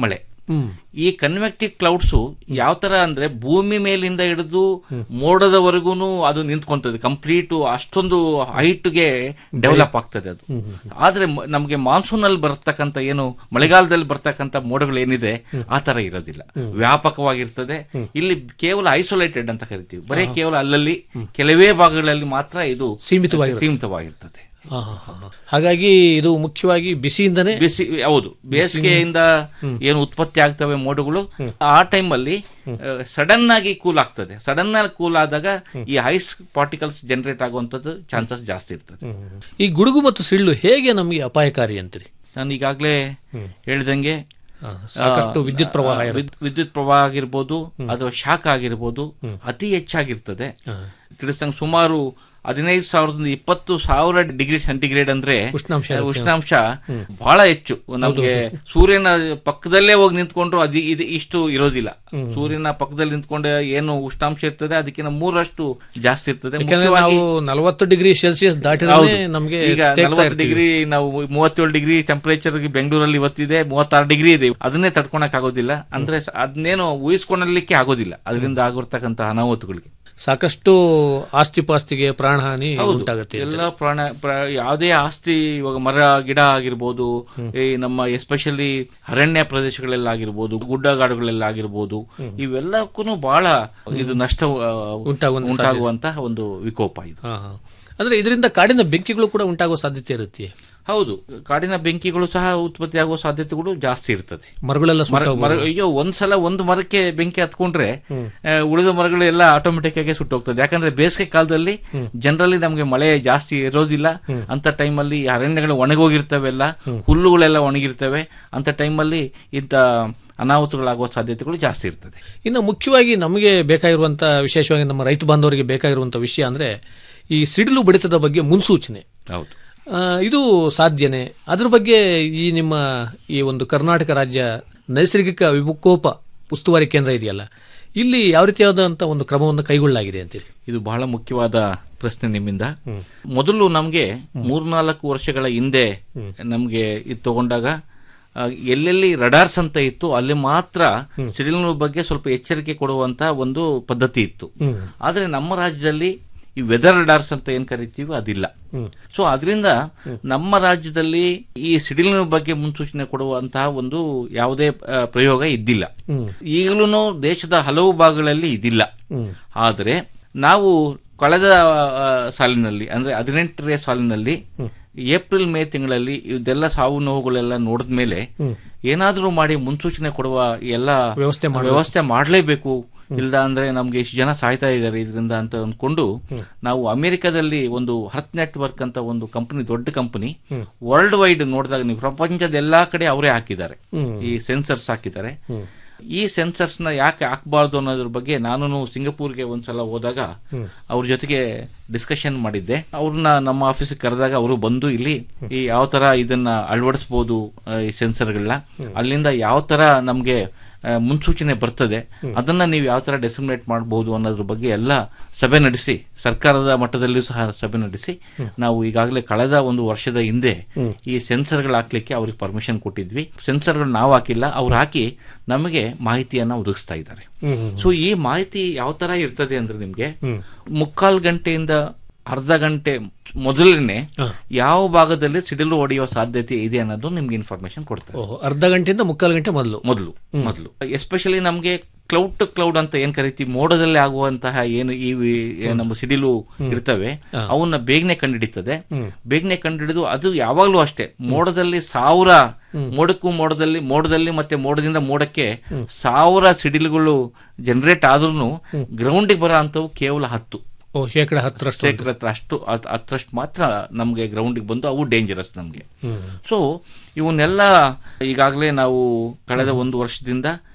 ಹ್ಮ್. ಈ ಕನ್ವೆಕ್ಟಿವ್ ಕ್ಲೌಡ್ಸ್ ಯಾವ ತರ ಅಂದ್ರೆ ಭೂಮಿ ಮೇಲಿಂದ ಹಿಡಿದು ಮೋಡದವರೆಗೂ ಅದು ನಿಂತ್ಕೊಂತದೆ ಕಂಪ್ಲೀಟ್ ಅಷ್ಟೊಂದು ಹೈಟ್ಗೆ ಡೆವಲಪ್ ಆಗ್ತದೆ ಅದು ಆದ್ರೆ ಮ- ನಮ್ಗೆ ಮಾನ್ಸೂನ್ ಅಲ್ಲಿ ಬರ್ತಕ್ಕಂಥ ಏನು ಮಳೆಗಾಲದಲ್ಲಿ ಬರ್ತಕ್ಕಂಥ ಮೋಡಗಳು ಏನಿದೆ ಆ ತರ ಇರೋದಿಲ್ಲ ವ್ಯಾಪಕವಾಗಿರ್ತದೆ ಇಲ್ಲಿ ಕೇವಲ ಐಸೋಲೇಟೆಡ್ ಅಂತ ಕರಿತೀವಿ ಬರೀ ಕೇವಲ ಅಲ್ಲಲ್ಲಿ ಕೆಲವೇ ಭಾಗಗಳಲ್ಲಿ ಮಾತ್ರ ಇದು ಸೀಮಿತವಾಗಿರುತ್ತೆ. ಸೀಮಿತವಾಗಿರ್ತದೆ ಹಾ, ಹಾ, ಹಾ, ಹಾ. ಹಾಗಾಗಿ ಇದು ಮುಖ್ಯವಾಗಿ ಬಿಸಿಯಿಂದನೇ ಬಿಸಿ ಹೌದು ಬೇಸಿಗೆಯಿಂದ ಏನು ಉತ್ಪತ್ತಿ ಆಗ್ತವೆ ಮೋಡಗಳು ಆ ಟೈಮಲ್ಲಿ ಸಡನ್ ಆಗಿ ಕೂಲ್ ಆಗ್ತದೆ ಸಡನ್ ಆಗಿ ಕೂಲ್ ಆದಾಗ ಈ ಐಸ್ ಪಾರ್ಟಿಕಲ್ಸ್ ಜನರೇಟ್ ಆಗುವಂತದ್ದು ಚಾನ್ಸಸ್ ಜಾಸ್ತಿ ಇರ್ತದೆ ಈ ಗುಡುಗು ಮತ್ತು ಸಿಳ್ಳು ಹೇಗೆ ನಮಗೆ ಅಪಾಯಕಾರಿ ಅಂತೀರಿ ನಾನು ಈಗಾಗಲೇ ಹೇಳ್ದಂಗೆ ಸಾಕಷ್ಟು ಆ, ವಿದ್ಯುತ್ ಪ್ರವಾಹ ಆ, ಇರುತ್ತೆ. ವಿದ್- ವಿದ್ಯುತ್ ಪ್ರವಾಹ ಆಗಿರ್ಬೋದು ಅಥವಾ ಶಾಖ ಆಗಿರ್ಬೋದು ಅತಿ ಹೆಚ್ಚಾಗಿರ್ತದೆ ತಿಳಿಸ್ತಂಗೆ ಸುಮಾರು ಹದಿನೈದು ಸಾವಿರದಿಂದ ಇಪ್ಪತ್ತು ಸಾವಿರ ಡಿಗ್ರಿ ಸೆಂಟಿಗ್ರೇಡ್ ಅಂದ್ರೆ ಉಷ್ಣಾಂಶ ಇರುತ್ತೆ. ಉಷ್ಣಾಂಶ ಬಹಳ ಹೆಚ್ಚು ನಮಗೆ ಸೂರ್ಯನ ಪಕ್ಕದಲ್ಲೇ ಹೋಗಿ ನಿಂತ್ಕೊಂಡ್ರು ಅದು ಇದು ಇಷ್ಟು ಇರೋದಿಲ್ಲ ಸೂರ್ಯನ ಪಕ್ಕದಲ್ಲಿ ನಿಂತ್ಕೊಂಡೆ ಏನು ಉಷ್ಣಾಂಶ ಇರ್ತದೆ ಅದಕ್ಕಿಂತ ಮೂರಷ್ಟು ಜಾಸ್ತಿ ಇರ್ತದೆ ಯಾಕಂದ್ರೆ ಮುಖ್ಯವಾಗಿ- ನಾವು ನಲವತ್ತು ಡಿಗ್ರಿ ಸೆಲ್ಸಿಯಸ್ ದಾಟಿದ್ರೆ ಹೌದು. ನಮಗೆ ಈಗ ನಲವತ್ತು ಡಿಗ್ರಿ ನಾವು ಮೂವತ್ತೇಳು ಡಿಗ್ರಿ ಟೆಂಪರೇಚರ್ ಬೆಂಗಳೂರಲ್ಲಿ ಇವತ್ತಿದೆ ಮೂವತ್ತಾರು ಡಿಗ್ರಿ ಇದೆ ಅದನ್ನೇ ತಡ್ಕೊಳಕ್ ಆಗೋದಿಲ್ಲ ಅಂದ್ರೆ ಸ- ಅದನ್ನೇನು ಊಹಿಸ್ಕೊಳ್ಳಲಿಕ್ಕೆ ಆಗೋದಿಲ್ಲ ಅದರಿಂದ ಆಗಿರ್ತಕ್ಕಂಥ ಅನಾಹುತಗಳಿಗೆ ಸಾಕಷ್ಟು ಆಸ್ತಿ ಪಾಸ್ತಿಗೆ ಪ್ರಾಣಹಾನಿ ಹೌದು. ಉಂಟಾಗುತ್ತೆ ಅಂತ. ಎಲ್ಲ ಪ್ರಾಣ ಪ್ರ- ಯಾವುದೇ ಆಸ್ತಿ ಇವಾಗ ಮರ ಗಿಡ ಆಗಿರ್ಬೋದು ಈ ನಮ್ಮ ಎಸ್ಪೆಷಲಿ ಅರಣ್ಯ ಪ್ರದೇಶಗಳೆಲ್ಲ ಆಗಿರ್ಬೋದು ಗುಡ್ಡಗಾಡುಗಳೆಲ್ಲ ಆಗಿರ್ಬೋದು ಇವೆಲ್ಲಕ್ಕೂ ಬಹಳ ಇದು ನಷ್ಟ ಆ, ಉಂಟಾಗುವಂತ ಉಂಟಾಗುವಂತಹ ಒಂದು ವಿಕೋಪ ಇದು ಹಾ, ಹಾ. ಅಂದ್ರೆ ಇದರಿಂದ ಕಾಡಿನ ಬೆಂಕಿಗಳು ಕೂಡ ಉಂಟಾಗುವ ಸಾಧ್ಯತೆ ಇರುತ್ತೆ ಹೌದು ಕಾಡಿನ ಬೆಂಕಿಗಳು ಸಹ ಉತ್ಪತ್ತಿ ಆಗುವ ಸಾಧ್ಯತೆಗಳು ಜಾಸ್ತಿ ಇರ್ತದೆ ಮರಗಳೆಲ್ಲ ಮರ- ಸುಟ್ಟೋಗ್ಬೋದು. ಮರ- ಅಯ್ಯೋ ಒಂದ್ಸಲ ಒಂದು ಮರಕ್ಕೆ ಬೆಂಕಿ ಹತ್ಕೊಂಡ್ರೆ ಆ, ಉಳಿದ ಮರಗಳು ಎಲ್ಲ ಆಟೋಮೆಟಿಕ್ ಆಗಿ ಸುಟ್ಟೋಗ್ತದೆ ಯಾಕಂದ್ರೆ ಬೇಸಿಗೆ ಕಾಲದಲ್ಲಿ ಜನರಲಿ ನಮಗೆ ಮಳೆ ಜಾಸ್ತಿ ಇರೋದಿಲ್ಲ ಅಂತ ಟೈಮಲ್ಲಿ ಅರಣ್ಯಗಳು ಒಣಗೋಗಿರ್ತವೆಲ್ಲ ಹುಲ್ಲುಗಳೆಲ್ಲ ಒಣಗಿರ್ತವೆ ಅಂತ ಟೈಮಲ್ಲಿ ಇಂಥ ಅನಾಹುತಗಳಾಗುವ ಸಾಧ್ಯತೆಗಳು ಜಾಸ್ತಿ ಇರ್ತದೆ ಇನ್ನು ಮುಖ್ಯವಾಗಿ ನಮಗೆ ಬೇಕಾಗಿರುವಂತ ವಿಶೇಷವಾಗಿ ನಮ್ಮ ರೈತ ಬಾಂಧವರಿಗೆ ಬೇಕಾಗಿರುವಂತ ವಿಷಯ ಅಂದ್ರೆ ಈ ಸಿಡಿಲು ಬಡಿತದ ಬಗ್ಗೆ ಮುನ್ಸೂಚನೆ ಹೌದು ಆ, ಇದು ಸಾಧ್ಯನೇ ಅದ್ರ ಬಗ್ಗೆ ಈ ನಿಮ್ಮ ಈ ಒಂದು ಕರ್ನಾಟಕ ರಾಜ್ಯ ನೈಸರ್ಗಿಕ ವಿಕೋಪ ಉಸ್ತುವಾರಿ ಕೇಂದ್ರ ಇದೆಯಲ್ಲ ಇಲ್ಲಿ ಯಾವ ರೀತಿಯಾದಂತ ಒಂದು ಕ್ರಮವನ್ನು ಕೈಗೊಳ್ಳಲಾಗಿದೆ ಅಂತೀರಿ ಇದು ಬಹಳ ಮುಖ್ಯವಾದ ಪ್ರಶ್ನೆ ನಿಮ್ಮಿಂದ ಮೊದಲು ನಮಗೆ ಮೂರ್ನಾಲ್ಕು ವರ್ಷಗಳ ಹಿಂದೆ ನಮಗೆ ಇದು ತಗೊಂಡಾಗ ಆ, ಎಲ್ಲೆಲ್ಲಿ ರಡಾರ್ಸ್ ಅಂತ ಇತ್ತು ಅಲ್ಲಿ ಮಾತ್ರ ಸಿಡಿಲಿನ ಬಗ್ಗೆ ಸ್ವಲ್ಪ ಎಚ್ಚರಿಕೆ ಕೊಡುವಂತ ಒಂದು ಪದ್ಧತಿ ಇತ್ತು ಆದ್ರೆ ನಮ್ಮ ರಾಜ್ಯದಲ್ಲಿ ಈ ವೆದರ್ ರಡಾರ್ಸ್ ಅಂತ ಏನ್ ಕರಿತೀವಿ ಅದಿಲ್ಲ ಸೊ ಅದರಿಂದ ನಮ್ಮ ರಾಜ್ಯದಲ್ಲಿ ಈ ಸಿಡಿಲಿನ ಬಗ್ಗೆ ಮುನ್ಸೂಚನೆ ಕೊಡುವಂತಹ ಒಂದು ಯಾವುದೇ ಆ, ಪ್ರಯೋಗ ಇದ್ದಿಲ್ಲ ಈಗಲೂ ದೇಶದ ಹಲವು ಭಾಗಗಳಲ್ಲಿ ಇದಿಲ್ಲ ಆದರೆ ನಾವು ಕಳೆದ ಆ, ಸಾಲಿನಲ್ಲಿ ಅಂದ್ರೆ ಹದಿನೆಂಟನೇ ಸಾಲಿನಲ್ಲಿ ಏಪ್ರಿಲ್ ಮೇ ತಿಂಗಳಲ್ಲಿ ಇದೆಲ್ಲ ಸಾವು ನೋವುಗಳೆಲ್ಲ ನೋಡಿದ ಮೇಲೆ ಏನಾದರೂ ಮಾಡಿ ಮುನ್ಸೂಚನೆ ಕೊಡುವ ಎಲ್ಲ ವ್ಯವಸ್ಥೆ ಮಾಡ್ಬೇಕು. ವ್ಯವಸ್ಥೆ ಮಾಡಲೇಬೇಕು ಇಲ್ಲ ಅಂದ್ರೆ ನಮ್ಗೆ ಇಷ್ಟು ಜನ ಸಾಯ್ತಾ ಇದ್ದಾರೆ ಇದರಿಂದ ಅಂತ ಅಂದ್ಕೊಂಡು ನಾವು ಅಮೆರಿಕದಲ್ಲಿ ಒಂದು ಹರ್ತ್ ನೆಟ್ವರ್ಕ್ ಅಂತ ಒಂದು ಕಂಪನಿ ದೊಡ್ಡ ಕಂಪನಿ ವರ್ಲ್ಡ್ ವೈಡ್ ನೋಡಿದಾಗ ನೀವು ಪ್ರಪಂಚದ ಎಲ್ಲಾ ಕಡೆ ಅವರೇ ಹಾಕಿದ್ದಾರೆ ಈ ಸೆನ್ಸರ್ಸ್ ಹಾಕಿದ್ದಾರೆ ಈ ಸೆನ್ಸರ್ಸ್ ನ ಯಾಕೆ ಹಾಕಬಾರ್ದು ಅನ್ನೋದ್ರ ಬಗ್ಗೆ ನಾನು ಸಿಂಗಪೂರ್ಗೆ ಒಂದ್ಸಲ ಹೋದಾಗ ಅವ್ರ ಜೊತೆಗೆ ಡಿಸ್ಕಷನ್ ಮಾಡಿದ್ದೆ ಅವ್ರನ್ನ ನಮ್ಮ ಆಫೀಸಿಗೆ ಕರೆದಾಗ ಅವರು ಬಂದು ಇಲ್ಲಿ ಈ ಯಾವ ತರ ಇದನ್ನ ಅಳವಡಿಸಬಹುದು ಈ ಸೆನ್ಸರ್ಗಳನ್ನ ಅಲ್ಲಿಂದ ಯಾವ ತರ ನಮ್ಗೆ ಆ, ಮುನ್ಸೂಚನೆ ಬರ್ತದೆ ಅದನ್ನ ನೀವು ಯಾವ ತರ ಡೆಸಿಮಿನೇಟ್ ಮಾಡಬಹುದು ಅನ್ನೋದ್ರ ಬಗ್ಗೆ ಎಲ್ಲ ಸಭೆ ನಡೆಸಿ ಸರ್ಕಾರದ ಮಟ್ಟದಲ್ಲಿಯೂ ಸಹ ಸಭೆ ನಡೆಸಿ ನಾವು ಈಗಾಗಲೇ ಕಳೆದ ಒಂದು ವರ್ಷದ ಹಿಂದೆ ಈ ಸೆನ್ಸರ್ಗಳು ಹಾಕ್ಲಿಕ್ಕೆ ಅವ್ರಿಗೆ ಪರ್ಮಿಷನ್ ಕೊಟ್ಟಿದ್ವಿ ಸೆನ್ಸರ್ಗಳು ನಾವು ಹಾಕಿಲ್ಲ ಅವ್ರು ಹಾಕಿ ನಮಗೆ ಮಾಹಿತಿಯನ್ನ ಒದಗಿಸ್ತಾ ಇದ್ದಾರೆ ಸೊ ಈ ಮಾಹಿತಿ ಯಾವ ತರ ಇರ್ತದೆ ಅಂದ್ರೆ ನಿಮ್ಗೆ ಮುಕ್ಕಾಲ್ ಗಂಟೆಯಿಂದ ಅರ್ಧ ಗಂಟೆ ಮೊದಲನೇ ಯಾವ ಭಾಗದಲ್ಲಿ ಸಿಡಿಲು ಹೊಡೆಯುವ ಸಾಧ್ಯತೆ ಇದೆ ಅನ್ನೋದು ನಿಮ್ಗೆ ಇನ್ಫಾರ್ಮೇಶನ್ ಕೊಡ್ತಾರೆ ಓಹೋ, ಅರ್ಧ ಗಂಟೆಯಿಂದ ಮುಕ್ಕಾಲು ಗಂಟೆ ಮೊದಲು ಮೊದಲು ಮೊದಲು ಎಸ್ಪೆಷಲಿ ನಮಗೆ ಕ್ಲೌಡ್ ಟು ಕ್ಲೌಡ್ ಅಂತ ಏನ್ ಕರಿತೀವಿ ಮೋಡದಲ್ಲಿ ಆಗುವಂತಹ ಏನು ಈ ವಿ- ನಮ್ಮ ಸಿಡಿಲು ಇರ್ತವೆ ಅವನ್ನ ಬೇಗನೆ ಕಂಡುಹಿಡಿತದೆ ಬೇಗನೆ ಕಂಡುಹಿಡಿದು ಅದು ಯಾವಾಗ್ಲೂ ಅಷ್ಟೇ ಮೋಡದಲ್ಲಿ ಸಾವಿರ ಮೋಡಕ್ಕೂ ಮೋಡದಲ್ಲಿ ಮೋಡದಲ್ಲಿ ಮತ್ತೆ ಮೋಡದಿಂದ ಮೋಡಕ್ಕೆ ಸಾವಿರ ಸಿಡಿಲುಗಳು ಜನರೇಟ್ ಆದ್ರೂ ಗ್ರೌಂಡಿಗೆ ಬರೋ ಅಂತವು ಕೇವಲ ಹತ್ತು ಓ ಶೇಕಡ ಹತ್ತರಷ್ಟು ಶೇಕಡ ಹತ್ರ ಅಷ್ಟು ಹತ್- ಹತ್ತರಷ್ಟು ಮಾತ್ರ ನಮಗೆ ಗ್ರೌಂಡಿಗೆ ಬಂದು ಅವು ಡೇಂಜರಸ್ ನಮಗೆ ಸೊ ಇವನ್ನೆಲ್ಲ ಈಗಾಗಲೇ ನಾವು ಕಳೆದ ಒಂದು ವರ್ಷದಿಂದ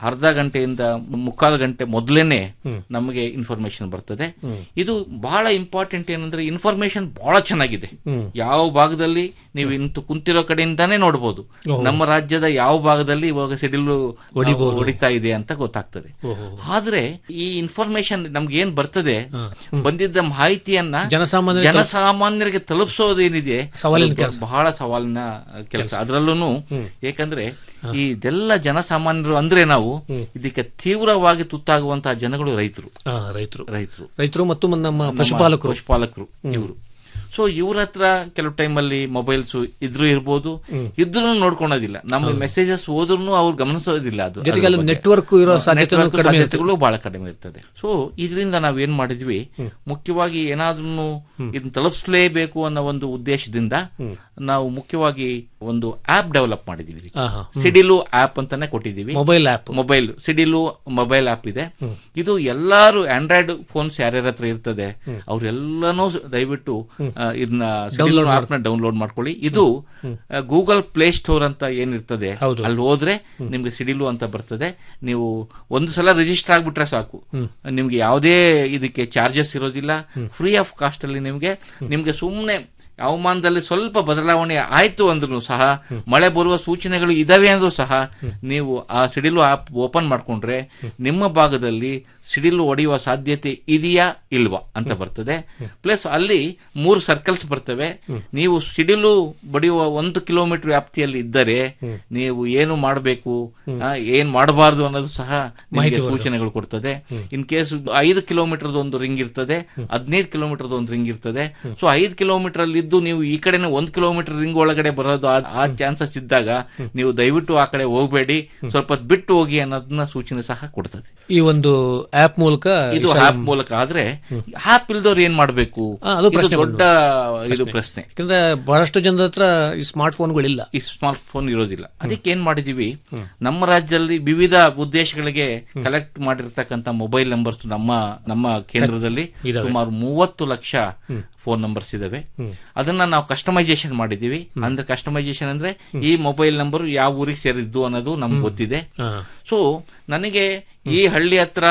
ಅರ್ಧ ಗಂಟೆಯಿಂದ ಮುಕ್ಕಾಲು ಗಂಟೆ ಮೊದಲೇನೆ ನಮಗೆ ಇನ್ಫಾರ್ಮೇಶನ್ ಬರ್ತದೆ ಇದು ಬಹಳ ಇಂಪಾರ್ಟೆಂಟ್ ಏನಂದ್ರೆ ಇನ್ಫಾರ್ಮೇಶನ್ ಬಹಳ ಚೆನ್ನಾಗಿದೆ ಯಾವ ಭಾಗದಲ್ಲಿ ನೀವು ಇಂತು ಕುಂತಿರೋ ಕಡೆಯಿಂದಾನೇ ನೋಡಬಹುದು ನಮ್ಮ ರಾಜ್ಯದ ಯಾವ ಭಾಗದಲ್ಲಿ ಇವಾಗ ಸಿಡಿಲು ಹೊಡಿಬೋದು. ಹೊಡಿತಾ ಇದೆ ಅಂತ ಗೊತ್ತಾಗ್ತದೆ ಆದ್ರೆ ಈ ಇನ್ಫಾರ್ಮೇಶನ್ ನಮ್ಗೆ ಏನ್ ಬರ್ತದೆ ಬಂದಿದ್ದ ಮಾಹಿತಿಯನ್ನ ಜನಸಾಮಾನ್ಯರಿಗೆ ತಲುಪ್- ಜನಸಾಮಾನ್ಯರಿಗೆ ತಲುಪಿಸೋದೇನಿದೆ ಸವಾಲಿನ ಅದು ಕೆಲ್ಸ. ಬಹಳ ಸವಾಲಿನ ಕೆಲಸ ಅದರಲ್ಲೂ ಯಾಕಂದ್ರೆ ಈ ಇದೆಲ್ಲ ಜನಸಾಮಾನ್ಯರು ಅಂದ್ರೆ ನಾವು ಇದಕ್ಕೆ ತೀವ್ರವಾಗಿ ತುತ್ತಾಗುವಂತಹ ಜನಗಳು ರೈತರು ರೈತರು ರೈತರು ರೈತರು ಮತ್ತು ನಮ್ಮ ನಮ್ಮ ಪಶುಪಾಲಕರು ಪಶುಪಾಲಕರು ಇವರು ಸೊ ಇವ್ರ ಹತ್ರ ಕೆಲವು ಟೈಮಲ್ಲಿ ಮೊಬೈಲ್ಸ್ ಇದ್ರು ಇರ್ಬೋದು ಇದ್ರೂ ನೋಡ್ಕೊಳೋದಿಲ್ಲ ನಮ್ಮ ಮೆಸೇಜಸ್ ಹೋದ್ರು ಅವ್ರು ಗಮನಿಸೋದಿಲ್ಲ ಅದು ಜೊತೆಗೆ ಅಲ್ಲಿ ಅದ್ರ ಬಗ್ಗೆ. network ಇರೋ ಸಾಧ್ಯತೆನೂ Network ಕಡಿಮೆ ಇರ್ತದೆ. ಸಾಧ್ಯತೆಗಳು ಬಹಳ ಕಡಿಮೆ ಇರ್ತದೆ ಸೊ ಇದರಿಂದ ನಾವ್ ಏನ್ ಮಾಡಿದ್ವಿ ಮುಖ್ಯವಾಗಿ ಏನಾದ್ರೂ ಇದನ್ನ ತಲುಪಿಸಲೇಬೇಕು ಅನ್ನೋ ಒಂದು ಉದ್ದೇಶದಿಂದ ನಾವು ಮುಖ್ಯವಾಗಿ ಒಂದು ಆಪ್ ಡೆವಲಪ್ ಮಾಡಿದೀವಿ ಆಹಾ. ಹ್ಮ್. ಸಿಡಿಲು ಆಪ್ ಅಂತಾನೆ ಕೊಟ್ಟಿದೀವಿ mobile app mobile Sidilu mobile app ಇದೆ ಇದು ಎಲ್ಲಾರು ಆಂಡ್ರಾಯ್ಡ್ ಫೋನ್ಸ್ ಯಾರ್ಯಾರ ಹತ್ರ ಇರ್ತದೆ ಅವ್ರೆಲ್ಲನೂ ದಯವಿಟ್ಟು ಆ, ಇದನ್ನ Download ಆಪ್ ನ ಡೌನ್ಲೋಡ್ ಮಾಡ್ಕೊಳ್ಳಿ ಇದು ಗೂಗಲ್ ಪ್ಲೇ ಸ್ಟೋರ್ ಅಂತ ಏನಿರ್ತದೆ ಅಲ್ಲಿ ಹೋದ್ರೆ ನಿಮ್ಗೆ ಸಿಡಿಲು ಅಂತ ಬರ್ತದೆ ನೀವು ಒಂದು ಸಲ ರಿಜಿಸ್ಟರ್ ಆಗ್ಬಿಟ್ರೆ ಸಾಕು ನಿಮ್ಗೆ ಯಾವುದೇ ಇದಕ್ಕೆ ಚಾರ್ಜಸ್ ಇರೋದಿಲ್ಲ ಫ್ರೀ ಆಫ್ ಕಾಸ್ಟ್ ಅಲ್ಲಿ ನಿಮ್ಗೆ ನಿಮ್ಗೆ ಸುಮ್ಮನೆ ಹವಾಮಾನದಲ್ಲಿ ಸ್ವಲ್ಪ ಬದಲಾವಣೆ ಆಯ್ತು ಅಂದ್ರೂ ಸಹ ಮಳೆ ಬರುವ ಸೂಚನೆಗಳು ಇದಾವೆ ಅಂದ್ರೂ ಸಹ ನೀವು ಆ ಸಿಡಿಲು ಆಪ್ ಓಪನ್ ಮಾಡ್ಕೊಂಡ್ರೆ ನಿಮ್ಮ ಭಾಗದಲ್ಲಿ ಸಿಡಿಲು ಹೊಡೆಯುವ ಸಾಧ್ಯತೆ ಇದೆಯಾ ಇಲ್ವಾ ಅಂತ ಬರ್ತದೆ ಪ್ಲಸ್ ಅಲ್ಲಿ ಮೂರು ಸರ್ಕಲ್ಸ್ ಬರ್ತವೆ ನೀವು ಸಿಡಿಲು ಬಡಿಯುವ ಒಂದು ಕಿಲೋಮೀಟರ್ ವ್ಯಾಪ್ತಿಯಲ್ಲಿ ಇದ್ದರೆ ನೀವು ಏನು ಮಾಡಬೇಕು ಏನ್ ಮಾಡಬಾರ್ದು ಅನ್ನೋದು ಸಹ ನಿಮಗೆ ಮಾಹಿತಿ ಬರ್ತದೆ. ಸೂಚನೆಗಳು ಕೊಡ್ತದೆ ಇನ್ ಕೇಸ್ ಐದು ಕಿಲೋಮೀಟರ್ ಒಂದು ರಿಂಗ್ ಇರ್ತದೆ ಹದಿನೈದು ಕಿಲೋಮೀಟರ್ ಒಂದು ರಿಂಗ್ ಇರ್ತದೆ ಸೊ ಐದು ಕಿಲೋಮೀಟರ್ ಅಲ್ಲಿ ಇದ್ದು ನೀವು ಈ ಕಡೆನೆ ಒಂದ್ ಕಿಲೋಮೀಟರ್ ರಿಂಗ್ ಒಳಗಡೆ ಬರೋದು ಆ- ಆ ಚಾನ್ಸಸ್ ಇದ್ದಾಗ ನೀವು ದಯವಿಟ್ಟು ಆ ಕಡೆ ಹೋಗ್ಬೇಡಿ ಸ್ವಲ್ಪ ಹೊತ್ತು ಬಿಟ್ಟು ಹೋಗಿ ಅನ್ನೋದನ್ನ ಸೂಚನೆ ಸಹ ಕೊಡ್ತದೆ ಈ ಒಂದು ಆಪ್ ಮೂಲಕ ಇದು ಈ ಸಲ- ಆಪ್ ಮೂಲಕ ಆದ್ರೆ ಆಪ್ ಇಲ್ದವ್ರು ಏನ್ ಮಾಡ್ಬೇಕು ಆ, ಅದು ಇದು ಪ್ರಶ್ನೆ ದೊಡ್ಡ ಇದು ಪ್ರಶ್ನೆ ಯಾಕಂದ್ರೆ ಬಹಳಷ್ಟು ಜನದ ಹತ್ರ ಈ ಸ್ಮಾರ್ಟ್ ಫೋನ್ಗಳಿಲ್ಲ ಈ ಸ್ಮಾರ್ಟ್ ಫೋನ್ ಇರೋದಿಲ್ಲ ಅದಕ್ಕೆ ಏನ್ ಮಾಡಿದೀವಿ ನಮ್ಮ ರಾಜ್ಯದಲ್ಲಿ ವಿವಿಧ ಉದ್ದೇಶಗಳಿಗೆ ಕಲೆಕ್ಟ್ ಮಾಡಿರ್ತಕ್ಕಂಥ ಮೊಬೈಲ್ ನಂಬರ್ಸ್ ನಮ್ಮ ನಮ್ಮ ಕೇಂದ್ರದಲ್ಲಿ ಇದಾವೆ. ಸುಮಾರು ಮೂವತ್ತು ಲಕ್ಷ ಫೋನ್ ನಂಬರ್ಸ್ ಇದಾವೆ ಅದನ್ನ ನಾವು ಕಸ್ಟಮೈಸೇಷನ್ ಮಾಡಿದೀವಿ ಅಂದ್ರೆ ಕಸ್ಟಮೈಸೇಷನ್ ಅಂದ್ರೆ ಈ ಮೊಬೈಲ್ ನಂಬರ್ ಯಾವ ಊರಿಗೆ ಸೇರಿದ್ದು ಅನ್ನೋದು ನಮ್ಗೆ ಗೊತ್ತಿದೆ ಸೊ ನನಗೆ ಈ ಹಳ್ಳಿ ಹತ್ರ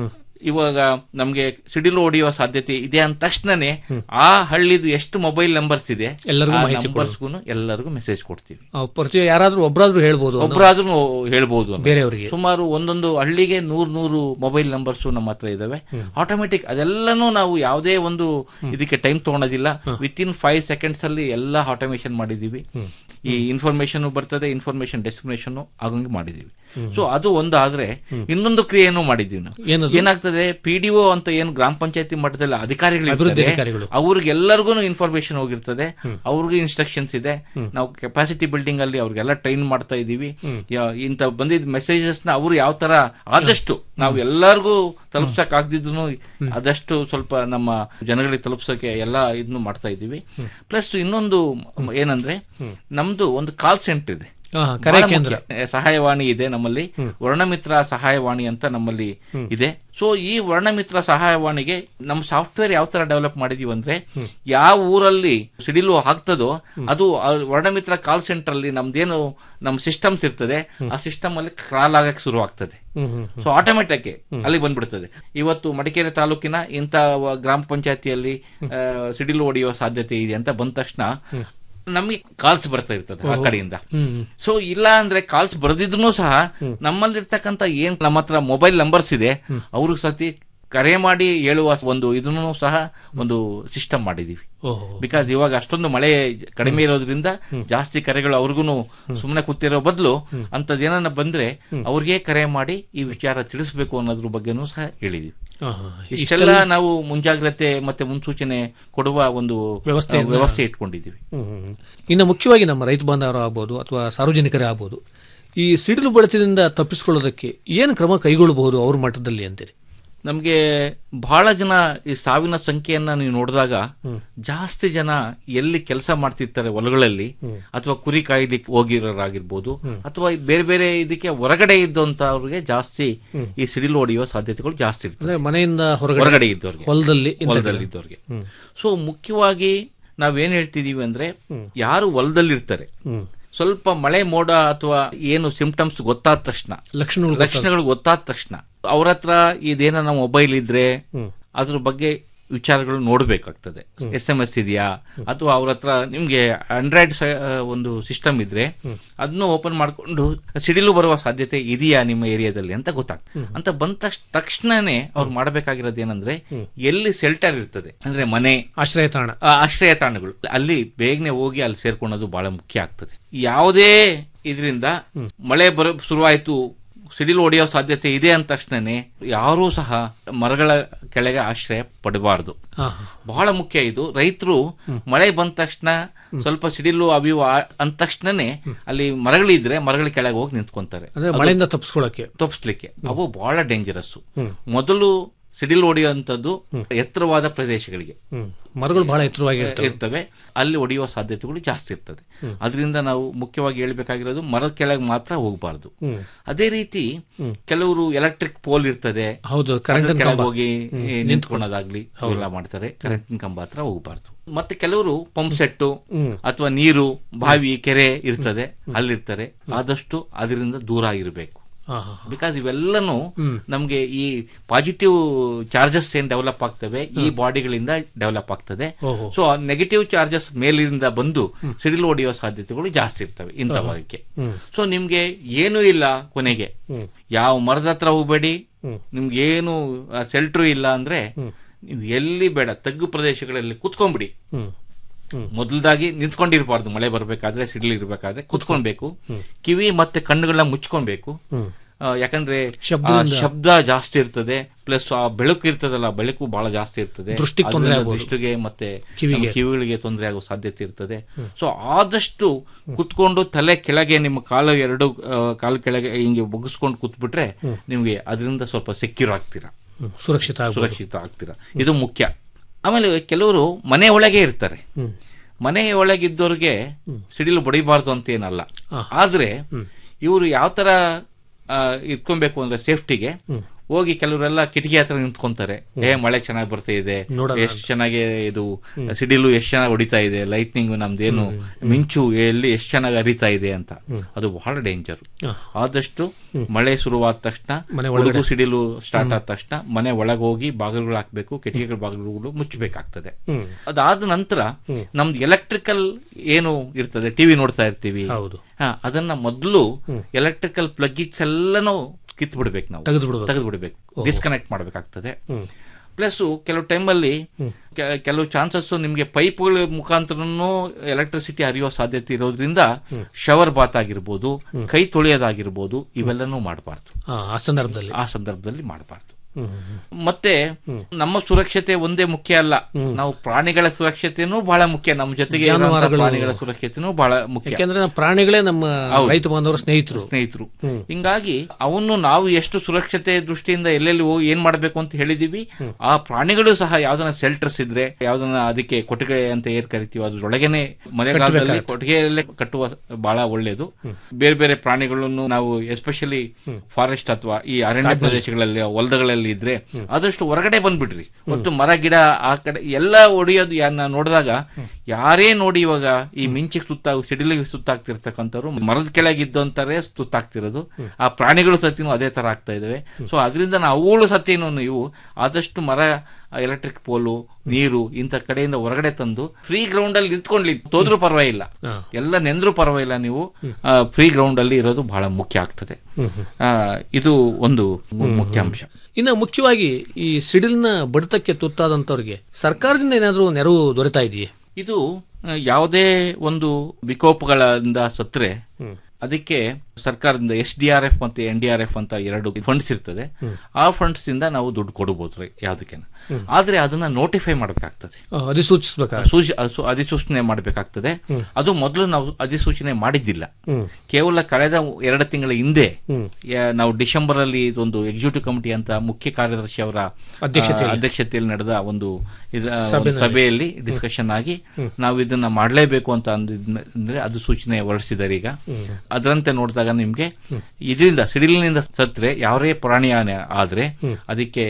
ಇವಾಗ ನಮ್ಗೆ ಸಿಡಿಲು ಹೊಡೆಯುವ ಸಾಧ್ಯತೆ ಇದೆ ಅಂದ ತಕ್ಷಣನೇ ಆ ಹಳ್ಳಿದು ಎಷ್ಟು ಮೊಬೈಲ್ ನಂಬರ್ಸ್ ಇದೆ ಎಲ್ಲರಿಗೂ ಆ ಮಾಹಿತಿ ನಂಬರ್ಸ್ಗೂ ಎಲ್ಲರಿಗೂ ಮೆಸೇಜ್ ಕೊಡ್ತೀವಿ ಆ, ಪ್ರತಿ ಯಾರಾದ್ರೂ ಒಬ್ರಾದ್ರೂ ಹೇಳ್ಬೋದು ಅನ್ನೋ- ಒಬ್ಬರಾದ್ರೂ ಹೇಳ್ಬೋದು ಅನ್ನೋದು. ಬೇರೆಯವರಿಗೆ. ಸುಮಾರು ಒಂದೊಂದು ಹಳ್ಳಿಗೆ ನೂರ್ ನೂರು ಮೊಬೈಲ್ ನಂಬರ್ಸ್ ನಮ್ಮ ಹತ್ರ ಇದಾವೆ ಆಟೋಮೆಟಿಕ್ ಅದೆಲ್ಲನೂ ನಾವು ಯಾವುದೇ ಒಂದು ಇದಕ್ಕೆ ಟೈಮ್ ತಗೊಳೋದಿಲ್ಲ ವಿತ್ ಇನ್ ಫೈವ್ ಸೆಕೆಂಡ್ಸ್ ಅಲ್ಲಿ ಎಲ್ಲ ಆಟೋಮೇಶನ್ ಮಾಡಿದೀವಿ ಈ ಇನ್ಫಾರ್ಮೇಶನ್ ಬರ್ತದೆ ಇನ್ಫಾರ್ಮೇಶನ್ ಡೆಸ್ಟಿನೇಷನ್ ಆಗಂಗೆ ಮಾಡಿದೀವಿ ಸೊ ಅದು ಒಂದು ಆದ್ರೆ ಇನ್ನೊಂದು ಕ್ರಿಯೆಯನ್ನು ಮಾಡಿದೀವಿ ನಾವು ಏನದು? ಏನಾಗ್ತದೆ ಪಿಡಿಒ ಅಂತ ಏನು ಗ್ರಾಮ ಪಂಚಾಯತಿ ಮಟ್ಟದಲ್ಲಿ ಅಧಿಕಾರಿಗಳು ಅಭಿವೃದ್ಧಿ ಇರ್ತಾರೆ, ಅಧಿಕಾರಿಗಳು. ಅವ್ರಿಗೆಲ್ಲರಿಗೂ ಇನ್ಫಾರ್ಮೇಶನ್ ಹೋಗಿರ್ತದೆ ಅವ್ರಿಗೆ ಇನ್ಸ್ಟ್ರಕ್ಷನ್ಸ್ ಇದೆ ನಾವು ಕೆಪಾಸಿಟಿ ಬಿಲ್ಡಿಂಗ್ ಅಲ್ಲಿ ಅವ್ರಿಗೆಲ್ಲ ಟ್ರೈನ್ ಮಾಡ್ತಾ ಇದೀವಿ ಯಾ- ಇಂತ ಬಂದಿದ್ದ ಮೆಸೇಜಸ್ ನ ಅವರು ಯಾವ ತರ ಆದಷ್ಟು ನಾವು ಎಲ್ಲರಿಗೂ ತಲುಪ್ಸಕ್ ಆಗ್ದಿದ್ರು ಆದಷ್ಟು ಸ್ವಲ್ಪ ನಮ್ಮ ಜನಗಳಿಗೆ ತಲುಪ್ಸೋಕೆ ಎಲ್ಲ ಇದನ್ನು ಮಾಡ್ತಾ ಇದೀವಿ ಪ್ಲಸ್ ಇನ್ನೊಂದು ಏನಂದ್ರೆ ನಮ್ದು ಒಂದು ಕಾಲ್ ಸೆಂಟರ್ ಇದೆ ಆಹಾ, ಕರೆ ಬಹಳ ಕೇಂದ್ರ. ಮುಖ್ಯ. ಸಹಾಯವಾಣಿ ಇದೆ ನಮ್ಮಲ್ಲಿ ವರ್ಣಮಿತ್ರ ಸಹಾಯವಾಣಿ ಅಂತ ನಮ್ಮಲ್ಲಿ ಇದೆ ಸೊ ಈ ವರ್ಣಮಿತ್ರ ಸಹಾಯವಾಣಿಗೆ ನಮ್ಮ ಸಾಫ್ಟ್ವೇರ್ ಯಾವ ತರ ಡೆವಲಪ್ ಮಾಡಿದೀವಿ ಅಂದ್ರೆ ಯಾವ ಊರಲ್ಲಿ ಸಿಡಿಲು ಆಗ್ತದೋ ಅದು ಆ ವರ್ಣಮಿತ್ರ ಕಾಲ್ ಸೆಂಟರ್ ಅಲ್ಲಿ ನಮ್ದೇನು ನಮ್ಮ ಸಿಸ್ಟಮ್ಸ್ ಇರ್ತದೆ ಆ ಸಿಸ್ಟಮ್ ಅಲ್ಲಿ ಕ್ರಾಲ್ ಆಗಕ್ಕೆ ಶುರು ಆಗ್ತದೆ ಹ್ಮ್, ಹ್ಮ್, ಹ್ಮ್. ಸೊ ಆಟೋಮೆಟಿಕ್ ಅಲ್ಲಿ ಬಂದ್ಬಿಡ್ತದೆ ಇವತ್ತು ಮಡಿಕೇರಿ ತಾಲೂಕಿನ ಇಂಥ ವ- ಗ್ರಾಮ ಪಂಚಾಯತಿಯಲ್ಲಿ ಆ, ಸಿಡಿಲು ಹೊಡೆಯುವ ಸಾಧ್ಯತೆ ಇದೆ ಅಂತ ಬಂದ ತಕ್ಷಣ ನಮಗೆ ಕಾಲ್ಸ್ ಬರ್ತಾ ಇರ್ತದೆ ಆ ಓಹೋ. ಕಡೆಯಿಂದ ಹ್ಮ್, ಹ್ಮ್. ಸೊ ಇಲ್ಲ ಅಂದ್ರೆ ಕಾಲ್ಸ್ ಬರೆದಿದ್ರು ಸಹ ನಮ್ಮಲ್ಲಿರ್ತಕ್ಕಂಥ ಏನ್ ನಮ್ಮ ಹತ್ರ ಮೊಬೈಲ್ ನಂಬರ್ಸ್ ಇದೆ ಅವ್ರಿಗೆ ಸತಿ ಕರೆ ಮಾಡಿ ಹೇಳುವ ಒಂದು ಇದನ್ನು ಸಹ ಒಂದು ಸಿಸ್ಟಮ್ ಮಾಡಿದೀವಿ ಓಹೋ. ಬಿಕಾಸ್ ಇವಾಗ ಅಷ್ಟೊಂದು ಮಳೆ ಕಡಿಮೆ ಇರೋದ್ರಿಂದ ಜಾಸ್ತಿ ಕರೆಗಳು ಅವ್ರಿಗೂ ಸುಮ್ಮನೆ ಕೂತಿರೋ ಬದಲು ಅಂತದೇನ ಬಂದ್ರೆ ಅವ್ರಿಗೆ ಕರೆ ಮಾಡಿ ಈ ವಿಚಾರ ತಿಳಿಸ್ಬೇಕು ಅನ್ನೋದ್ರ ಬಗ್ಗೆನೂ ಸಹ ಹೇಳಿದೀವಿ ಆಹಾ. ಇಷ್ಟೆಲ್ಲ ಇಷ್ಟೆಲ್ಲ ನಾವು ಮುಂಜಾಗ್ರತೆ ಮತ್ತೆ ಮುನ್ಸೂಚನೆ ಕೊಡುವ ಒಂದು ವ್ಯವಸ್ಥೆಯನ್ನ- ಆ, ವ್ಯವಸ್ಥೆ ಇಟ್ಕೊಂಡಿದ್ದೀವಿ ಹ್ಮ್, ಹ್ಮ್, ಹ್ಮ್. ಇನ್ನು ಮುಖ್ಯವಾಗಿ ನಮ್ಮ ರೈತ ಬಾಂಧವರು ಆಗ್ಬೋದು ಅಥವಾ ಸಾರ್ವಜನಿಕರೇ ಆಗ್ಬೋದು ಈ ಸಿಡಿಲು ಬಡತದಿಂದ ತಪ್ಪಿಸಿಕೊಳ್ಳೋದಕ್ಕೆ ಏನು ಕ್ರಮ ಕೈಗೊಳ್ಳಬಹುದು ಅವ್ರ ಮಟ್ಟದಲ್ಲಿ ಅಂತೀರಿ ನಮಗೆ ಬಹಳ ಜನ ಈ ಸಾವಿನ ಸಂಖ್ಯೆಯನ್ನ ನೀವು ನೋಡಿದಾಗ ಜಾಸ್ತಿ ಜನ ಎಲ್ಲಿ ಕೆಲಸ ಮಾಡ್ತಿರ್ತಾರೆ ಹೊಲಗಳಲ್ಲಿ ಅಥವಾ ಕುರಿ ಕಾಯ್ಲಿಕ್ಕೆ ಹೋಗಿರೋರಾಗಿರ್ಬೋದು ಅಥವಾ ಈ ಬೇರೆ ಬೇರೆ ಇದಕ್ಕೆ ಹೊರಗಡೆ ಇದ್ದಂತವ್ರಿಗೆ ಜಾಸ್ತಿ ಈ ಸಿಡಿಲು ಹೊಡೆಯುವ ಸಾಧ್ಯತೆಗಳು ಜಾಸ್ತಿ ಇರ್ತದೆ ಅಂದ್ರೆ ಮನೆಯಿಂದ ಹೊರಗಡೆ ಹೊರಗಡೆ ಇದ್ದವ್ರಿಗೆ ಹೊಲದಲ್ಲಿ ಇಂಥ ಹೊಲದಲ್ಲಿ ಕಡೆ. ಇದ್ದವ್ರಿಗೆ ಹ್ಮ್. ಸೊ ಮುಖ್ಯವಾಗಿ ನಾವೇನ್ ಹೇಳ್ತಿದೀವಿ ಅಂದ್ರೆ ಯಾರು ಹೊಲದಲ್ಲಿರ್ತಾರೆ ಸ್ವಲ್ಪ ಮಳೆ ಮೋಡ ಅಥವಾ ಏನು ಸಿಂಪ್ಟಮ್ಸ್ ಗೊತ್ತಾದ ತಕ್ಷಣ ಲಕ್ಷಣಗಳು ಲಕ್ಷಣಗಳು ಗೊತ್ತಾದ ತಕ್ಷಣ ಅವ್ರ ಹತ್ರ ಇದೇನ ನಾವು ಮೊಬೈಲ್ ಇದ್ರೆ ಅದ್ರ ಬಗ್ಗೆ ವಿಚಾರಗಳು ನೋಡಬೇಕಾಗ್ತದೆ ಎಸ್ ಎಂ ಎಸ್ ಇದೆಯಾ ಅಥವಾ ಅವ್ರ ಹತ್ರ ನಿಮ್ಗೆ ಆಂಡ್ರಾಯ್ಡ್ ಒಂದು ಸಿಸ್ಟಮ್ ಇದ್ರೆ ಅದನ್ನು ಓಪನ್ ಮಾಡ್ಕೊಂಡು ಸಿಡಿಲು ಬರುವ ಸಾಧ್ಯತೆ ಇದೆಯಾ ನಿಮ್ಮ ಏರಿಯಾದಲ್ಲಿ ಅಂತ ಗೊತ್ತಾಗ್ತದೆ ಅಂತ ಬಂದ ತಕ್ಷ- ತಕ್ಷಣನೇ ಅವ್ರು ಮಾಡಬೇಕಾಗಿರೋದು ಏನಂದ್ರೆ ಎಲ್ಲಿ ಸೆಲ್ಟರ್ ಇರ್ತದೆ ಅಂದ್ರೆ ಮನೆ ಆಶ್ರಯ ತಾಣ ಆ, ಆಶ್ರಯ ತಾಣಗಳು ಅಲ್ಲಿ ಬೇಗನೆ ಹೋಗಿ ಅಲ್ಲಿ ಸೇರ್ಕೊಳ್ಳೋದು ಬಹಳ ಮುಖ್ಯ ಆಗ್ತದೆ ಯಾವುದೇ ಇದರಿಂದ ಮಳೆ ಬರ ಶುರುವಾಯಿತು ಸಿಡಿಲು ಹೊಡೆಯೋ ಸಾಧ್ಯತೆ ಇದೆ ಅಂದ ತಕ್ಷಣನೇ ಯಾರೂ ಸಹ ಮರಗಳ ಕೆಳಗೆ ಆಶ್ರಯ ಪಡಬಾರದು ಹಾ, ಬಹಳ ಮುಖ್ಯ ಇದು ರೈತರು ಮಳೆ ಬಂದ ತಕ್ಷಣ ಸ್ವಲ್ಪ ಸಿಡಿಲು ಅವಿವು ಆ- ಅಂದ ತಕ್ಷಣನೇ ಅಲ್ಲಿ ಮರಗಳಿದ್ರೆ ಮರಗಳ ಕೆಳಗೆ ಹೋಗಿ ನಿಂತ್ಕೊಂತಾರೆ ಅಂದ್ರೆ ಅದು ಮಳೆಯಿಂದ ತಪ್ಪಿಸ್ಕೊಳ್ಳಕ್ಕೆ ತಪ್ಪಿಸ್ಲಿಕ್ಕೆ ಅವು ಬಹಳ ಡೇಂಜರಸ್ ಮೊದಲು ಸಿಡಿಲು ಹೊಡೆಯುವಂಥದ್ದು ಎತ್ತರವಾದ ಪ್ರದೇಶಗಳಿಗೆ ಹ್ಮ್. ಮರಗಳು ಬಹಳ ಎತ್ತರವಾಗಿ ಇರ್ತವೆ. ಇರ್ತವೆ ಅಲ್ಲಿ ಹೊಡೆಯುವ ಸಾಧ್ಯತೆಗಳು ಜಾಸ್ತಿ ಇರ್ತದೆ ಅದರಿಂದ ನಾವು ಮುಖ್ಯವಾಗಿ ಹೇಳ್ಬೇಕಾಗಿರೋದು ಮರದ ಕೆಳಗೆ ಮಾತ್ರ ಹೋಗಬಾರ್ದು ಹ್ಮ್. ಅದೇ ರೀತಿ ಕೆಲವರು ಎಲೆಕ್ಟ್ರಿಕ್ ಪೋಲ್ ಇರ್ತದೆ ಹೌದು, ಅದ್ರ current ಕೆಳಗೆ ಕಂಬ. ಹೋಗಿ ಹ್ಮ್. ಏ, ನಿಂತ್ಕೊಳ್ಳೋದಾಗ್ಲಿ ಹೌದು. ಇವೆಲ್ಲ ಮಾಡ್ತಾರೆ ಕರೆಂಟಿನ ಕಂಬ ಹತ್ರ ಹೋಗಬಾರ್ದು ಮತ್ತೆ ಕೆಲವರು ಪಂಪ್ ಸೆಟ್ಟು ಹ್ಮ್. ಅಥವಾ ನೀರು ಬಾವಿ ಕೆರೆ ಇರ್ತದೆ ಅಲ್ಲಿರ್ತಾರೆ ಆದಷ್ಟು ಅದರಿಂದ ದೂರ ಇರಬೇಕು ಹಾ, ಹಾ, ಬಿಕಾಸ್ ಇವೆಲ್ಲನೂ ನಮ್ಗೆ ಈ ಪಾಸಿಟಿವ್ ಚಾರ್ಜಸ್ ಏನ್ ಡೆವಲಪ್ ಆಗ್ತವೆ ಈ ಬಾಡಿಗಳಿಂದ ಡೆವಲಪ್ ಆಗ್ತದೆ ಓಹೋ. ಸೊ ನೆಗೆಟಿವ್ ಚಾರ್ಜಸ್ ಮೇಲಿಂದ ಬಂದು ಸಿಡಿಲು ಹೊಡೆಯುವ ಸಾಧ್ಯತೆಗಳು ಜಾಸ್ತಿ ಇರ್ತವೆ ಇಂಥವಕ್ಕೆ ಹ್ಮ್. ಸೊ ನಿಮ್ಗೆ ಏನೂ ಇಲ್ಲ ಕೊನೆಗೆ ಯಾವ ಮರದ ಹತ್ರ ಹೋಗ್ಬೇಡಿ ನಿಮ್ಗೆ ಏನು ಸೆಲ್ಟ್ರು ಇಲ್ಲ ಅಂದ್ರೆ ನೀವು ಎಲ್ಲಿ ಬೇಡ ತಗ್ಗು ಪ್ರದೇಶಗಳಲ್ಲಿ ಕುತ್ಕೊಂಡ್ಬಿಡಿ ಹ್ಮ್. ಹ್ಮ್. ಮೊದಲದಾಗಿ ನಿಂತ್ಕೊಂಡಿರ್ಬಾರ್ದು ಮಳೆ ಬರಬೇಕಾದ್ರೆ ಸಿಡಿಲು ಇರಬೇಕಾದ್ರೆ ಕುತ್ಕೊಳ್ಬೇಕು ಕಿವಿ ಮತ್ತೆ ಕಣ್ಣುಗಳನ್ನ ಮುಚ್ಕೊಳ್ಬೇಕು ಹ್ಮ್. ಆ, ಯಾಕಂದ್ರೆ ಶಬ್ದದಿಂದ- ಆ ಶಬ್ದ ಜಾಸ್ತಿ ಇರ್ತದೆ ಪ್ಲಸ್ ಆ ಬೆಳಕು ಇರ್ತದಲ್ಲ ಬೆಳಕು ಬಹಳ ಜಾಸ್ತಿ ಇರ್ತದೆ ದೃಷ್ಟಿಗೆ ತೊಂದ್ರೆ ಅದ್ರಿಂದ ಆಗ್ಬೋದು. ದೃಷ್ಟಿಗೆ ಮತ್ತೆ ಕಿವಿಗೆ. ನಮ್ಮ ಕಿವಿಗಳಿಗೆ ತೊಂದರೆ ಆಗೋ ಸಾಧ್ಯತೆ ಇರ್ತದೆ ಸೊ ಆದಷ್ಟು ಕುತ್ಕೊಂಡು ತಲೆ ಕೆಳಗೆ ನಿಮ್ಮ ಕಾಲು ಎರಡು ಆ, ಕಾಲು ಕೆಳಗೆ ಹಿಂಗೆ ಬಗ್ಗಿಸ್ಕೊಂಡು ಕೂತ್ಬಿಟ್ರೆ ನಿಮ್ಗೆ ಅದರಿಂದ ಸ್ವಲ್ಪ ಸೆಕ್ಯೂರ್ ಆಗ್ತೀರಾ ಹ್ಮ್. ಸುರಕ್ಷಿತ ಆಗ್ಬೋದು. ಸುರಕ್ಷಿತ ಆಗ್ತೀರಾ ಇದು ಮುಖ್ಯ ಆಮೇಲೆ ಕೆಲವರು ಮನೆ ಒಳಗೆ ಇರ್ತಾರೆ ಮನೆ ಒಳಗಿದ್ದವ್ರಿಗೆ ಸಿಡಿಲು ಬಡಿಬಾರ್ದು ಅಂತ ಏನಲ್ಲ ಆದ್ರೆ ಇವರು ಯಾವ ತರ ಆ, ಇಟ್ಕೊಬೇಕು ಅಂದ್ರೆ ಸೇಫ್ಟಿಗೆ ಹೋಗಿ ಕೆಲವರೆಲ್ಲ ಕಿಟಕಿ ಹತ್ರ ನಿಂತ್ಕೊಂತಾರೆ ಏ ಮಳೆ ಚೆನ್ನಾಗಿ ಬರ್ತಾ ಇದೆ ನೋಡೋಣ ಎಷ್ಟು ಚೆನ್ನಾಗಿ ಇದು ಸಿಡಿಲು ಎಷ್ಟು ಚೆನ್ನಾಗಿ ಹೊಡಿತಾ ಇದೆ ಲೈಟ್ನಿಂಗ್ ನಮ್ದೇನು ಮಿಂಚು ಎಲ್ಲಿ ಎಷ್ಟು ಚೆನ್ನಾಗಿ ಹರಿತಾ ಇದೆ ಅಂತ ಅದು ಬಹಳ ಡೇಂಜರ್ ಆದಷ್ಟು ಮಳೆ ಶುರುವಾದ ತಕ್ಷಣ ಮನೆ ಒಳಗಡೆ. ಗುಡುಗು ಸಿಡಿಲು ಸ್ಟಾರ್ಟ್ ಆದ ತಕ್ಷಣ ಮನೆ ಒಳಗೆ ಹೋಗಿ ಬಾಗಿಲುಗಳು ಹಾಕ್ಬೇಕು ಕಿಟಕಿಗಳ ಬಾಗಿಲುಗಳು ಮುಚ್ಚಬೇಕಾಗ್ತದೆ ಹ್ಮ್. ಅದಾದ ನಂತರ ನಮ್ದು ಎಲೆಕ್ಟ್ರಿಕಲ್ ಏನು ಇರ್ತದೆ ಟಿವಿ ನೋಡ್ತಾ ಇರ್ತೀವಿ ಹೌದು. ಹಾ, ಅದನ್ನ ಮೊದಲು ಎಲೆಕ್ಟ್ರಿಕಲ್ ಪ್ಲಗ್ಗಿಕ್ಸ್ ಎಲ್ಲನೂ ಕಿತ್ ಬಿಡ್ಬೇಕು ನಾವು ತೆಗೆದು ಬಿಡ್ಬೇಕು. ತೆಗೆದು ಬಿಡ್ಬೇಕು ಓಹೋ. ಡಿಸ್ಕನೆಕ್ಟ್ ಮಾಡ್ಬೇಕಾಗ್ತದೆ ಹ್ಮ್. ಪ್ಲಸ್ ಕೆಲವು ಟೈಮಲ್ಲಿ ಕೆಲವು ಚಾನ್ಸಸ್ ನಿಮಗೆ ಪೈಪ್ಗಳ ಮುಖಾಂತರನೂ ಎಲೆಕ್ಟ್ರಿಸಿಟಿ ಹರಿಯೋ ಸಾಧ್ಯತೆ ಇರೋದ್ರಿಂದ ಶವರ್ ಬಾತ್ ಆಗಿರ್ಬೋದು ಕೈ ತೊಳೆಯೋದಾಗಿರ್ಬೋದು ಇವೆಲ್ಲನೂ ಮಾಡಬಾರ್ದು ಆ, ಆ ಸಂದರ್ಭದಲ್ಲಿ ಆ ಸಂದರ್ಭದಲ್ಲಿ ಮಾಡಬಾರ್ದು ಹ್ಮ್, ಹ್ಮ್, ಮತ್ತೆ ನಮ್ಮ ಸುರಕ್ಷತೆ ಒಂದೇ ಮುಖ್ಯ ಅಲ್ಲ ನಾವು ಪ್ರಾಣಿಗಳ ಸುರಕ್ಷತೆನೂ ಬಹಳ ಮುಖ್ಯ ನಮ್ಮ ಜೊತೆಗೆ ಇರುವಂತಹ ಜಾನುವಾರುಗಳು- ಪ್ರಾಣಿಗಳ ಸುರಕ್ಷತೆನೂ ಬಹಳ ಮುಖ್ಯ ಯಾಕೆಂದ್ರೆ ನಮ್ಮ ಪ್ರಾಣಿಗಳೇ ನಮ್ಮ ಹೌದು. ರೈತ ಬಾಂಧವರ ಸ್ನೇಹಿತರು ಸ್ನೇಹಿತರು ಹಿಂಗಾಗಿ ಅವನ್ನು ನಾವು ಎಷ್ಟು ಸುರಕ್ಷತೆ ದೃಷ್ಟಿಯಿಂದ ಎಲ್ಲೆಲ್ಲಿ ಹೋಗಿ ಏನ್ ಮಾಡಬೇಕು ಅಂತ ಹೇಳಿದೀವಿ ಆ ಪ್ರಾಣಿಗಳು ಸಹ ಯಾವ್ದನ್ನ ಸೆಲ್ಟರ್ಸ್ ಇದ್ರೆ ಯಾವ್ದನ್ನ ಅದಕ್ಕೆ ಕೊಟ್ಟಿಗೆ ಅಂತ ಏನ್ ಕರಿತೀವಿ ಅದ್ರೊಳಗೇನೆ ಮಳೆಗಾಲದಲ್ಲಿ ಕಟ್ಟಬೇಕಾಗುತ್ತೆ. ಕೊಟ್ಟಿಗೆಯಲ್ಲೇ ಕಟ್ಟುವ ಬಹಳ ಒಳ್ಳೇದು ಬೇರೆ ಬೇರೆ ಪ್ರಾಣಿಗಳನ್ನು ನಾವು ಎಸ್ಪೆಷಲಿ ಫಾರೆಸ್ಟ್ ಅಥವಾ ಈ ಅರಣ್ಯ ಪ್ರದೇಶಗಳಲ್ಲಿ ಹೊಲದಗಳಲ್ಲಿ ಇದ್ರೆ ಆದಷ್ಟು ಹೊರಗಡೆ ಬಂದ್ಬಿಡ್ರಿ ಮತ್ತು ಮರ ಗಿಡ ಆ ಕಡೆ ಎಲ್ಲ ಹೊಡೆಯೋದು ಯಾರನ್ನ ನೋಡಿದಾಗ ಯಾರೇ ನೋಡಿ ಇವಾಗ ಈ ಮಿಂಚಿಗೆ ಸುತ್ತ ಸಿಡಿಲಿಗೆ ಸುತ್ತಾಗ್ತಿರ್ತಕ್ಕಂಥವ್ರು ಮರದ ಕೆಳಗಿದ್ದಂತಾರೆ ಸುತ್ತಾಗ್ತಿರೋದು ಆ ಪ್ರಾಣಿಗಳು ಸತಿನೂ ಅದೇ ತರ ಆಗ್ತಾ ಇದಾವೆ ಸೊ ಅದರಿಂದ ನಾವು ಅವುಗಳು ಸತಿನೂ ನೀವು ಆದಷ್ಟು ಮರ ಎಲೆಕ್ಟ್ರಿಕ್ ಪೋಲು ನೀರು ಇಂಥ ಕಡೆಯಿಂದ ಹೊರಗಡೆ ತಂದು ಫ್ರೀ ಗ್ರೌಂಡ್ ಅಲ್ಲಿ ನಿಂತ್ಕೊಂಡ್ಲಿ ತೋದ್ರೂ ಪರವಾಗಿಲ್ಲ ಎಲ್ಲ ನೆಂದ್ರೂ ಪರವಾಗಿಲ್ಲ ನೀವು ಫ್ರೀ ಗ್ರೌಂಡ್ ಅಲ್ಲಿ ಇರೋದು ಬಹಳ ಮುಖ್ಯ ಆಗ್ತದೆ ಆ, ಇದು ಒಂದು ಮು- ಮುಖ್ಯ ಅಂಶ ಇನ್ನು ಮುಖ್ಯವಾಗಿ ಈ ಸಿಡಿಲಿನ ಬಡಿತಕ್ಕೆ ತುತ್ತಾದಂತವ್ರಿಗೆ ಸರ್ಕಾರದಿಂದ ಏನಾದರೂ ನೆರವು ದೊರೆತಾ ಇದೆಯೇ ಇದು ಆ, ಯಾವುದೇ ಒಂದು ವಿಕೋಪಗಳಿಂದ ಸತ್ರೆ ಅದಕ್ಕೆ ಸರ್ಕಾರದಿಂದ ಎಸ್ ಡಿ ಆರ್ ಎಫ್ ಮತ್ತೆ ಎನ್ ಡಿ ಆರ್ ಎಫ್ ಅಂತ ಎರಡು ಫಂಡ್ಸ್ ಇರ್ತದೆ ಆ ಫಂಡ್ಸ್ ಇಂದ ನಾವು ದುಡ್ಡು ಕೊಡಬಹುದು ರೀ ಯಾವುದಕ್ಕೆ ಆದ್ರೆ ಅದನ್ನ ನೋಟಿಫೈ ಮಾಡಬೇಕಾಗ್ತದೆ ಆ, ಅಧಿಸೂಚಿಸ್ಬೇಕಾ ಸೂಚಿ- ಅಸು- ಅಧಿಸೂಚನೆ ಮಾಡಬೇಕಾಗ್ತದೆ ಅದು ಮೊದಲು ನಾವು ಅಧಿಸೂಚನೆ ಮಾಡಿದ್ದಿಲ್ಲ ಹ್ಮ್. ಕೇವಲ ಕಳೆದ ಎರಡು ತಿಂಗಳ ಹಿಂದೆ ಹ್ಮ್. ಯಾ- ನಾವು ಡಿಸೆಂಬರ್ ಅಲ್ಲಿ ಇದೊಂದು ಎಕ್ಸಿಕ್ಯೂಟಿವ್ ಕಮಿಟಿ ಅಂತ ಮುಖ್ಯ ಕಾರ್ಯದರ್ಶಿ ಅವರ ಅಧ್ಯಕ್ಷತೆಯಲ್ಲಿ. ಆ, ಅಧ್ಯಕ್ಷತೆಯಲ್ಲಿ ನಡೆದ ಒಂದು ಇದ- ಒಂದು ಸಭೆನಲ್ಲಿ. ಸಭೆಯಲ್ಲಿ ಡಿಸ್ಕಷನ್ ಆಗಿ ನಾವು ಇದನ್ನ ಮಾಡಲೇಬೇಕು ಅಂತ ಅಂದಿದ್ನ- ಅಂದ್ರೆ ಅದು ಸೂಚನೆ ಹೊರಡಿಸಿದ್ದಾರೆ ಈಗ ಅದರಂತೆ ನೋಡಿದಾಗ ನಿಮ್ಗೆ ಇದರಿಂದ ಸಿಡಿಲಿನಿಂದ ಸತ್ರೆ ಯಾವೇ ಪ್ರಾಣಿ ಹಾನಿ ಆದ್ರೆ ಅದಕ್ಕೆ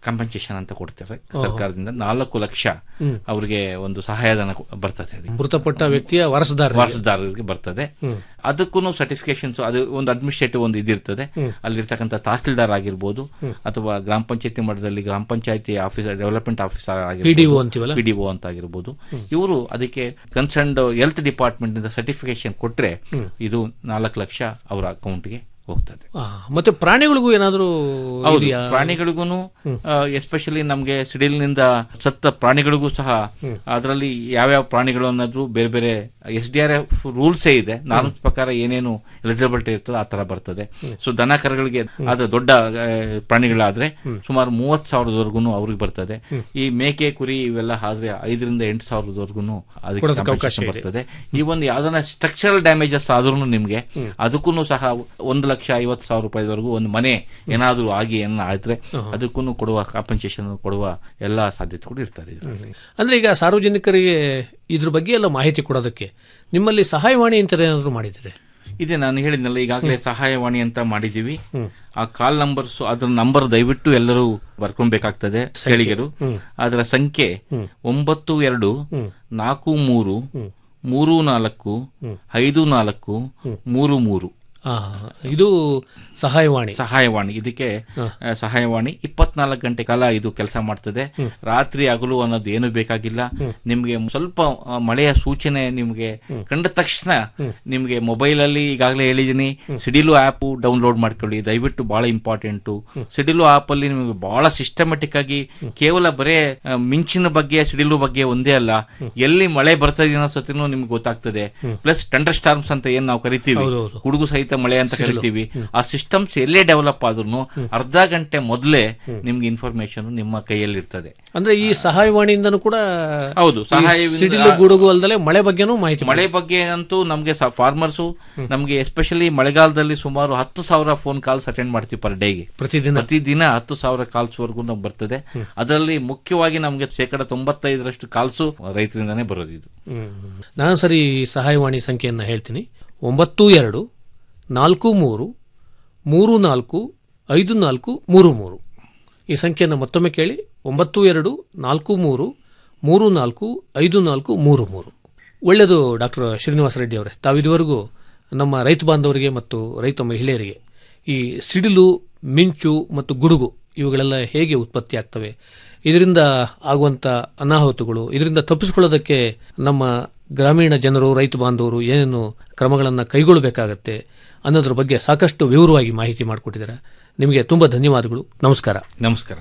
ಕಾಂಪನ್ಸೇಷನ್ ಅಂತ ಕೊಡ್ತಾರೆ ಓಹೋ. ಸರ್ಕಾರದಿಂದ ನಾಲ್ಕು ಲಕ್ಷ ಹ್ಮ್. ಅವರಿಗೆ ಒಂದು ಸಹಾಯಧನ ಕೊ- ಬರ್ತದೆ ಅದಕ್ಕೆ. ಮೃತಪಟ್ಟ ವ್ಯಕ್ತಿಯ ವಾರಸುದಾರ ವಾರಸುದಾರರಿಗೆ ಬರ್ತದೆ ಹ್ಮ್. ಅದಕ್ಕೂ ಸರ್ಟಿಫಿಕೇಶನ್ಸ್ ಅದು ಒಂದು ಅಡ್ಮಿನಿಸ್ಟ್ರೇಟಿವ್ ಒಂದು ಇದಿರ್ತದೆ ಹ್ಮ್. ಅಲ್ಲಿರ್ತಕ್ಕಂಥ ತಹಸೀಲ್ದಾರ್ ಆಗಿರ್ಬೋದು ಹ್ಮ್. ಅಥವಾ ಗ್ರಾಮ ಪಂಚಾಯತಿ ಮಟ್ಟದಲ್ಲಿ ಗ್ರಾಮ panchayat officer development officer PDO ಅಂತೀವಲ್ಲ? ಪಿಡಿಒ ಅಂತ ಆಗಿರ್ಬೋದು ಇವರು ಅದಕ್ಕೆ ಕನ್ಸರ್ನ್ಡ್ ಹೆಲ್ತ್ ಡಿಪಾರ್ಟ್ಮೆಂಟ್ ನಿಂದ ಸರ್ಟಿಫಿಕೇಶನ್ ಕೊಟ್ರೆ ಹ್ಮ್. ಇದು ನಾಲ್ಕು ಲಕ್ಷ ಅವರ ಅಕೌಂಟ್ಗೆ ಹೋಗ್ತದೆ ಆ, ಮತ್ತೆ ಪ್ರಾಣಿಗಳಿಗೂ ಏನಾದರೂ ಹೌದು ಇದೆಯಾ? ಪ್ರಾಣಿಗಳಿಗೂ ಹ್ಮ್. ಎಸ್ಪೆಷಲಿ ನಮಗೆ ಸಿಡಿಲ್ನಿಂದ ಸತ್ತ ಪ್ರಾಣಿಗಳಿಗೂ ಸಹ ಹ್ಮ್. ಅದರಲ್ಲಿ ಯಾವ್ಯಾವ ಪ್ರಾಣಿಗಳು ಅನ್ನೋದು ಬೇರೆ ಬೇರೆ ಎಸ್ ಡಿ ಆರ್ ಎಫ್ ರೂಲ್ಸೇ ಇದೆ ನಾರ್ಮ್ಸ್ ಪ್ರಕಾರ ಏನೇನು ಎಲಿಜಿಬಿಲಿಟಿ ಇರ್ತದೆ ಆ ತರ ಬರ್ತದೆ ಸೊ ದನ ಕರುಗಳಿಗೆ ಅದು ದೊಡ್ಡ ಆ, ಪ್ರಾಣಿಗಳಾದ್ರೆ ಸುಮಾರು ಮೂವತ್ ಸಾವಿರದವರೆಗೂ ಅವ್ರಿಗೆ ಬರ್ತದೆ ಹ್ಮ್. ಈ ಮೇಕೆ ಕುರಿ ಇವೆಲ್ಲ ಆದ್ರೆ ಐದರಿಂದ ಎಂಟು ಸಾವಿರದವರೆಗೂ ಅದಕ್ಕೆ ಕೊಡೋದಕ್ಕೆ ಅವಕಾಶ compensation ಇದೆ. ಬರ್ತದೆ ಈ ಒಂದು ಯಾವ್ದನ್ನ ಸ್ಟ್ರಕ್ಚರಲ್ ಡ್ಯಾಮೇಜಸ್ ಆದ್ರೂ ನಿಮ್ಗೆ ಹ್ಮ್. ಅದಕ್ಕೂ ಸಹ ಒಂದು ಲಕ್ಷ ಐವತ್ತು ಸಾವಿರ ರೂಪಾಯಿವರೆಗೂ ಒಂದು ಮನೆ ಏನಾದರೂ ಆಗಿ ಏನ ಆದ್ರೆ ಅದಕ್ಕೂ ಕೊಡುವ ಕಾಂಪನ್ಸೇಷನ್ ಕೊಡುವ ಎಲ್ಲಾ ಸಾಧ್ಯತೆ ಕೂಡ ಇರ್ತದೆ ಇದ್ರಲ್ಲಿ. ಅಂದ್ರೆ ಈಗ ಸಾರ್ವಜನಿಕರಿಗೆ ಇದ್ರ ಬಗ್ಗೆ ಎಲ್ಲ ಮಾಹಿತಿ ಕೊಡೋದಕ್ಕೆ ನಿಮ್ಮಲ್ಲಿ ಸಹಾಯವಾಣಿ ಅಂತ ಏನಾದರೂ ಮಾಡಿದ್ರೆ ಇದೆ ನಾನು ಹೇಳಿದ್ನಲ್ಲ ಈಗಾಗಲೇ ಸಹಾಯವಾಣಿ ಅಂತ ಮಾಡಿದೀವಿ ಹ್ಮ್. ಆ ಕಾಲ್ ನಂಬರ್ಸ್ ಅದ್ರ ನಂಬರ್ ದಯವಿಟ್ಟು ಎಲ್ಲರೂ ಬರ್ಕೊಳ್ಬೇಕಾಗ್ತದೆ ಕೇಳಿಗರು ಹ್ಮ್. ಅದರ ಸಂಖ್ಯೆ ಹ್ಮ್. ಒಂಬತ್ತು ಎರಡು ಹ್ಮ್. ನಾಲ್ಕು ಮೂರು ಹ್ಮ್. ಮೂರು ನಾಲ್ಕು ಹ್ಮ್. ಐದು ನಾಲ್ಕು ಹ್ಮ್. ಮೂರು ಮೂರು ಆ, ಇದು ಸಹಾಯವಾಣಿ ಸಹಾಯವಾಣಿ ಇದಕ್ಕೆ ಹ. ಆ, ಸಹಾಯವಾಣಿ ಇಪ್ಪತ್ನಾಲ್ಕು ಗಂಟೆ ಕಾಲ ಇದು ಕೆಲಸ ಮಾಡ್ತದೆ ಹ್ಮ್. ರಾತ್ರಿ ಹಗಲು ಅನ್ನೋದು ಏನು ಬೇಕಾಗಿಲ್ಲ ಹ್ಮ್. ನಿಮ್ಗೆ ಸ್ವಲ್ಪ ಆ, ಮಳೆಯ ಸೂಚನೆ ನಿಮ್ಗೆ ಹ್ಮ್. ಕಂಡ ತಕ್ಷಣ ಹ್ಮ್. ನಿಮ್ಗೆ ಮೊಬೈಲ್ ಅಲ್ಲಿ ಈಗಾಗಲೇ ಹೇಳಿದೀನಿ ಸಿಡಿಲು ಆಪ್ ಡೌನ್ಲೋಡ್ ಮಾಡ್ಕೊಳ್ಳಿ ದಯವಿಟ್ಟು ಬಹಳ ಇಂಪಾರ್ಟೆಂಟು ಸಿಡಿಲು ಆಪ್ ಅಲ್ಲಿ ನಿಮಗೆ ಬಹಳ ಸಿಸ್ಟಮೆಟಿಕ್ ಆಗಿ ಕೇವಲ ಬರೇ ಆ, ಮಿಂಚಿನ ಬಗ್ಗೆ ಸಿಡಿಲು ಬಗ್ಗೆ ಒಂದೇ ಅಲ್ಲ ಎಲ್ಲಿ ಮಳೆ ಬರ್ತದೆ ಅನ್ನೋ ಸತಿನೂ ನಿಮ್ಗೆ ಗೊತ್ತಾಗ್ತದೆ ಹ್ಮ್. ಪ್ಲಸ್ ಟಂಡರ್ ಸ್ಟಾರ್ಮ್ಸ್ ಅಂತ ಏನ್ ನಾವು ಕರಿತೀವಿ ಹೌದೌದು. ಗುಡುಗು ಸಹಿತ ಮಳೆ ಅಂತ ಸಿಡಿಲು. ಕರಿತೀವಿ ಹ್ಮ್. ಆ ಸಿಸ್ಟಮ್ಸ್ ಎಲ್ಲೇ ಡೆವಲಪ್ ಆದ್ರೂ ಅರ್ಧ ಗಂಟೆ ಮೊದಲೇ ನಿಮ್ಗೆ ಇನ್ಫಾರ್ಮೇಶನ್ ನಿಮ್ಮ ಕೈಯಲ್ಲಿ ಇರ್ತದೆ ಅಂದ್ರೆ ಈ ಸಹಾಯವಾಣಿಯಿಂದನೂ ಕೂಡ ಹೌದು, ಈ ಸಹಾಯದಿಂದ- ಸಿಡಿಲು ಗುಡುಗು ಅಲ್ದಲೆ ಮಳೆ ಬಗ್ಗೆನೂ ಮಾಹಿತಿ ಮಳೆ ಬಗ್ಗೆ ಅಂತೂ ನಮ್ಗೆ ಫಾರ್ಮರ್ಸು ನಮ್ಗೆ ಎಸ್ಪೆಷಲಿ ಮಳೆಗಾಲದಲ್ಲಿ ಸುಮಾರು ಹತ್ತು ಸಾವಿರ ಫೋನ್ ಕಾಲ್ಸ್ ಅಟೆಂಡ್ ಮಾಡ್ತೀವಿ ಪರ್ ಡೇಗೆ ಪ್ರತಿದಿನ ಪ್ರತಿದಿನ ಹತ್ತು ಸಾವಿರ ಕಾಲ್ಸ್ ವರೆಗೂ ನಮ್ಗೆ ಬರ್ತದೆ ಅದರಲ್ಲಿ ಮುಖ್ಯವಾಗಿ ನಮ್ಗೆ ಶೇಕಡ ತೊಂಬತ್ತೈದರಷ್ಟು ಕಾಲ್ಸು ರೈತರಿಂದಾನೇ ಬರೋದು ಇದು ಹ್ಮ್. ನಾನು ಸರಿ ಈ ಸಹಾಯವಾಣಿ ಸಂಖ್ಯೆಯನ್ನು ಹೇಳ್ತೀನಿ ಒಂಬತ್ತು ಎರಡು ನಾಲ್ಕು ಮೂರು ಮೂರು ನಾಲ್ಕು ಐದು ನಾಲ್ಕು ಮೂರು ಮೂರು ಈ ಸಂಖ್ಯೆಯನ್ನು ಮತ್ತೊಮ್ಮೆ ಕೇಳಿ ಒಂಬತ್ತು ಎರಡು ನಾಲ್ಕು ಮೂರು ಮೂರು ನಾಲ್ಕು ಐದು ನಾಲ್ಕು ಮೂರು ಮೂರು ಒಳ್ಳೆಯದು ಡಾಕ್ಟರ್ ಶ್ರೀನಿವಾಸ ರೆಡ್ಡಿ ಅವರೇ ತಾವಿದುವರೆಗೂ ನಮ್ಮ ರೈತ ಬಾಂಧವರಿಗೆ ಮತ್ತು ರೈತ ಮಹಿಳೆಯರಿಗೆ ಈ ಸಿಡಿಲು ಮಿಂಚು ಮತ್ತು ಗುಡುಗು ಇವುಗಳೆಲ್ಲ ಹೇಗೆ ಉತ್ಪತ್ತಿ ಆಗ್ತವೆ ಇದರಿಂದ ಆಗುವಂಥ ಅನಾಹುತಗಳು ಇದರಿಂದ ತಪ್ಪಿಸಿಕೊಳ್ಳೋದಕ್ಕೆ ನಮ್ಮ ಗ್ರಾಮೀಣ ಜನರು ರೈತ ಬಾಂಧವರು ಏನೇನು ಕ್ರಮಗಳನ್ನು ಕೈಗೊಳ್ಳಬೇಕಾಗತ್ತೆ ಅನ್ನೋದ್ರ ಬಗ್ಗೆ ಸಾಕಷ್ಟು ವಿವರವಾಗಿ ಮಾಹಿತಿ ಮಾಡಿಕೊಟ್ಟಿದ್ದಾರೆ ನಿಮಗೆ ತುಂಬ ಧನ್ಯವಾದಗಳು ನಮಸ್ಕಾರ ನಮಸ್ಕಾರ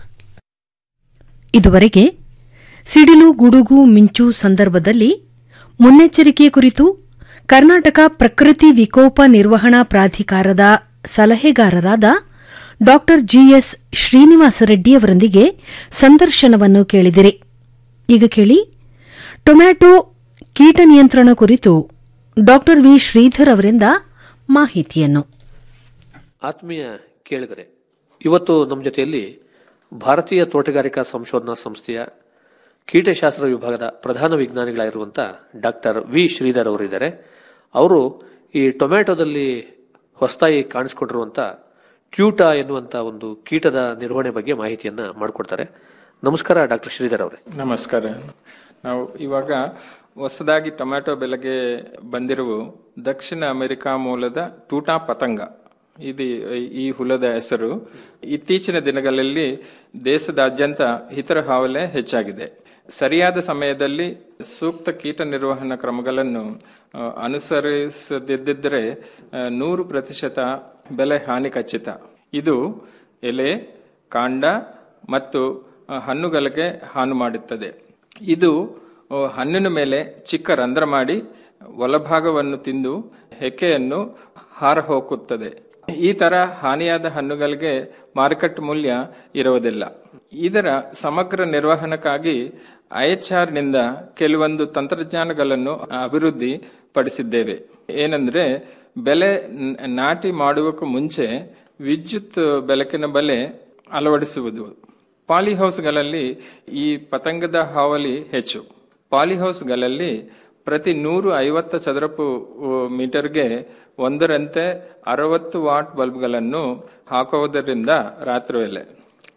ಇದುವರೆಗೆ ಸಿಡಿಲು ಗುಡುಗು ಮಿಂಚು ಸಂದರ್ಭದಲ್ಲಿ ಮುನ್ನೆಚ್ಚರಿಕೆ ಕುರಿತು ಕರ್ನಾಟಕ ಪ್ರಕೃತಿ ವಿಕೋಪ ನಿರ್ವಹಣಾ ಪ್ರಾಧಿಕಾರದ ಸಲಹೆಗಾರರಾದ ಡಾ ಜಿಎಸ್ ಶ್ರೀನಿವಾಸ ರೆಡ್ಡಿ ಅವರೊಂದಿಗೆ ಸಂದರ್ಶನವನ್ನು ಕೇಳಿದಿರಿ ಈಗ ಕೇಳಿ ಟೊಮ್ಯಾಟೊ ಕೀಟ ನಿಯಂತ್ರಣ ಕುರಿತು ಡಾ ವಿ ಶ್ರೀಧರ್ ಅವರಿಂದ ಮಾಹಿತಿಯನ್ನು ಆತ್ಮೀಯ ಕೇಳಿದರೆ ಇವತ್ತು ನಮ್ಮ ಜೊತೆಯಲ್ಲಿ ಭಾರತೀಯ ತೋಟಗಾರಿಕಾ ಸಂಶೋಧನಾ ಸಂಸ್ಥೆಯ ಕೀಟಶಾಸ್ತ್ರ ವಿಭಾಗದ ಪ್ರಧಾನ ವಿಜ್ಞಾನಿಗಳಾಗಿರುವಂಥ ಡಾಕ್ಟರ್ ವಿ ಶ್ರೀಧರ್ ಅವರಿದ್ದಾರೆ ಅವರು ಈ ಟೊಮ್ಯಾಟೊದಲ್ಲಿ ಹೊಸದಾಗಿ ಕಾಣಿಸ್ಕೊಂಡಿರುವಂಥ ಟ್ಯೂಟಾ ಎನ್ನುವಂಥ ಒಂದು ಕೀಟದ ನಿರ್ವಹಣೆ ಬಗ್ಗೆ ಮಾಹಿತಿಯನ್ನ ಮಾಡಿಕೊಡ್ತಾರೆ ನಮಸ್ಕಾರ ಡಾಕ್ಟರ್ ಶ್ರೀಧರ್ ಅವರೇ ನಮಸ್ಕಾರ ನಾವು ಇವಾಗ ಹೊಸದಾಗಿ ಟೊಮ್ಯಾಟೊ ಬೆಲೆಗೆ ಬಂದಿರುವ ದಕ್ಷಿಣ ಅಮೆರಿಕಾ ಮೂಲದ ಟೂಟಾ ಪತಂಗ ಇದು ಈ ಹುಳದ ಹೆಸರು ಇತ್ತೀಚಿನ ದಿನಗಳಲ್ಲಿ ದೇಶದಾದ್ಯಂತ ಇತರ ಹಾವಳಿ ಹೆಚ್ಚಾಗಿದೆ ಸರಿಯಾದ ಸಮಯದಲ್ಲಿ ಸೂಕ್ತ ಕೀಟ ನಿರ್ವಹಣಾ ಕ್ರಮಗಳನ್ನು ಆ, ಅನುಸರಿಸದಿದ್ದರೆ ಆ, ನೂರು ಪ್ರತಿಶತ ಬೆಲೆ ಹಾನಿ ಖಚಿತ ಇದು ಎಲೆ ಕಾಂಡ ಮತ್ತು ಆ, ಹಣ್ಣುಗಳಿಗೆ ಹಾನು ಮಾಡುತ್ತದೆ ಇದು ಆ, ಹಣ್ಣಿನ ಮೇಲೆ ಚಿಕ್ಕ ರಂಧ್ರ ಮಾಡಿ ಒಳಭಾಗವನ್ನು ತಿಂದು ಹೆಕ್ಕೆಯನ್ನು ಹಾರ ಹೋಗುತ್ತದೆ ಈ ತರ ಹಾನಿಯಾದ ಹಣ್ಣುಗಳಿಗೆ ಮಾರುಕಟ್ಟೆ ಮೂಲ್ಯ ಇರುವುದಿಲ್ಲ ಇದರ ಸಮಗ್ರ ನಿರ್ವಹಣಕ್ಕಾಗಿ ಐಎಚ್ಆರ್ ನಿಂದ ಕೆಲವೊಂದು ತಂತ್ರಜ್ಞಾನಗಳನ್ನು ಅಭಿವೃದ್ಧಿ ಪಡಿಸಿದ್ದೇವೆ ಏನಂದ್ರೆ ಬೆಲೆ ನ- ನಾಟಿ ಮಾಡುವಕ್ಕೂ ಮುಂಚೆ ವಿದ್ಯುತ್ ಬೆಳಕಿನ ಬೆಲೆ ಅಳವಡಿಸುವುದು ಪಾಲಿಹೌಸ್ಗಳಲ್ಲಿ ಈ ಪತಂಗದ ಹಾವಳಿ ಹೆಚ್ಚು ಪಾಲಿಹೌಸ್ಗಳಲ್ಲಿ ಪ್ರತಿ ನೂರು ಐವತ್ತು ಚದರಪು ಉ, ಮೀಟರ್ಗೆ ಒಂದರಂತೆ ಅರವತ್ತು ವಾಟ್ ಬಲ್ಬ್ಗಳನ್ನು ಹಾಕುವುದರಿಂದ ರಾತ್ರಿ ವೇಳೆ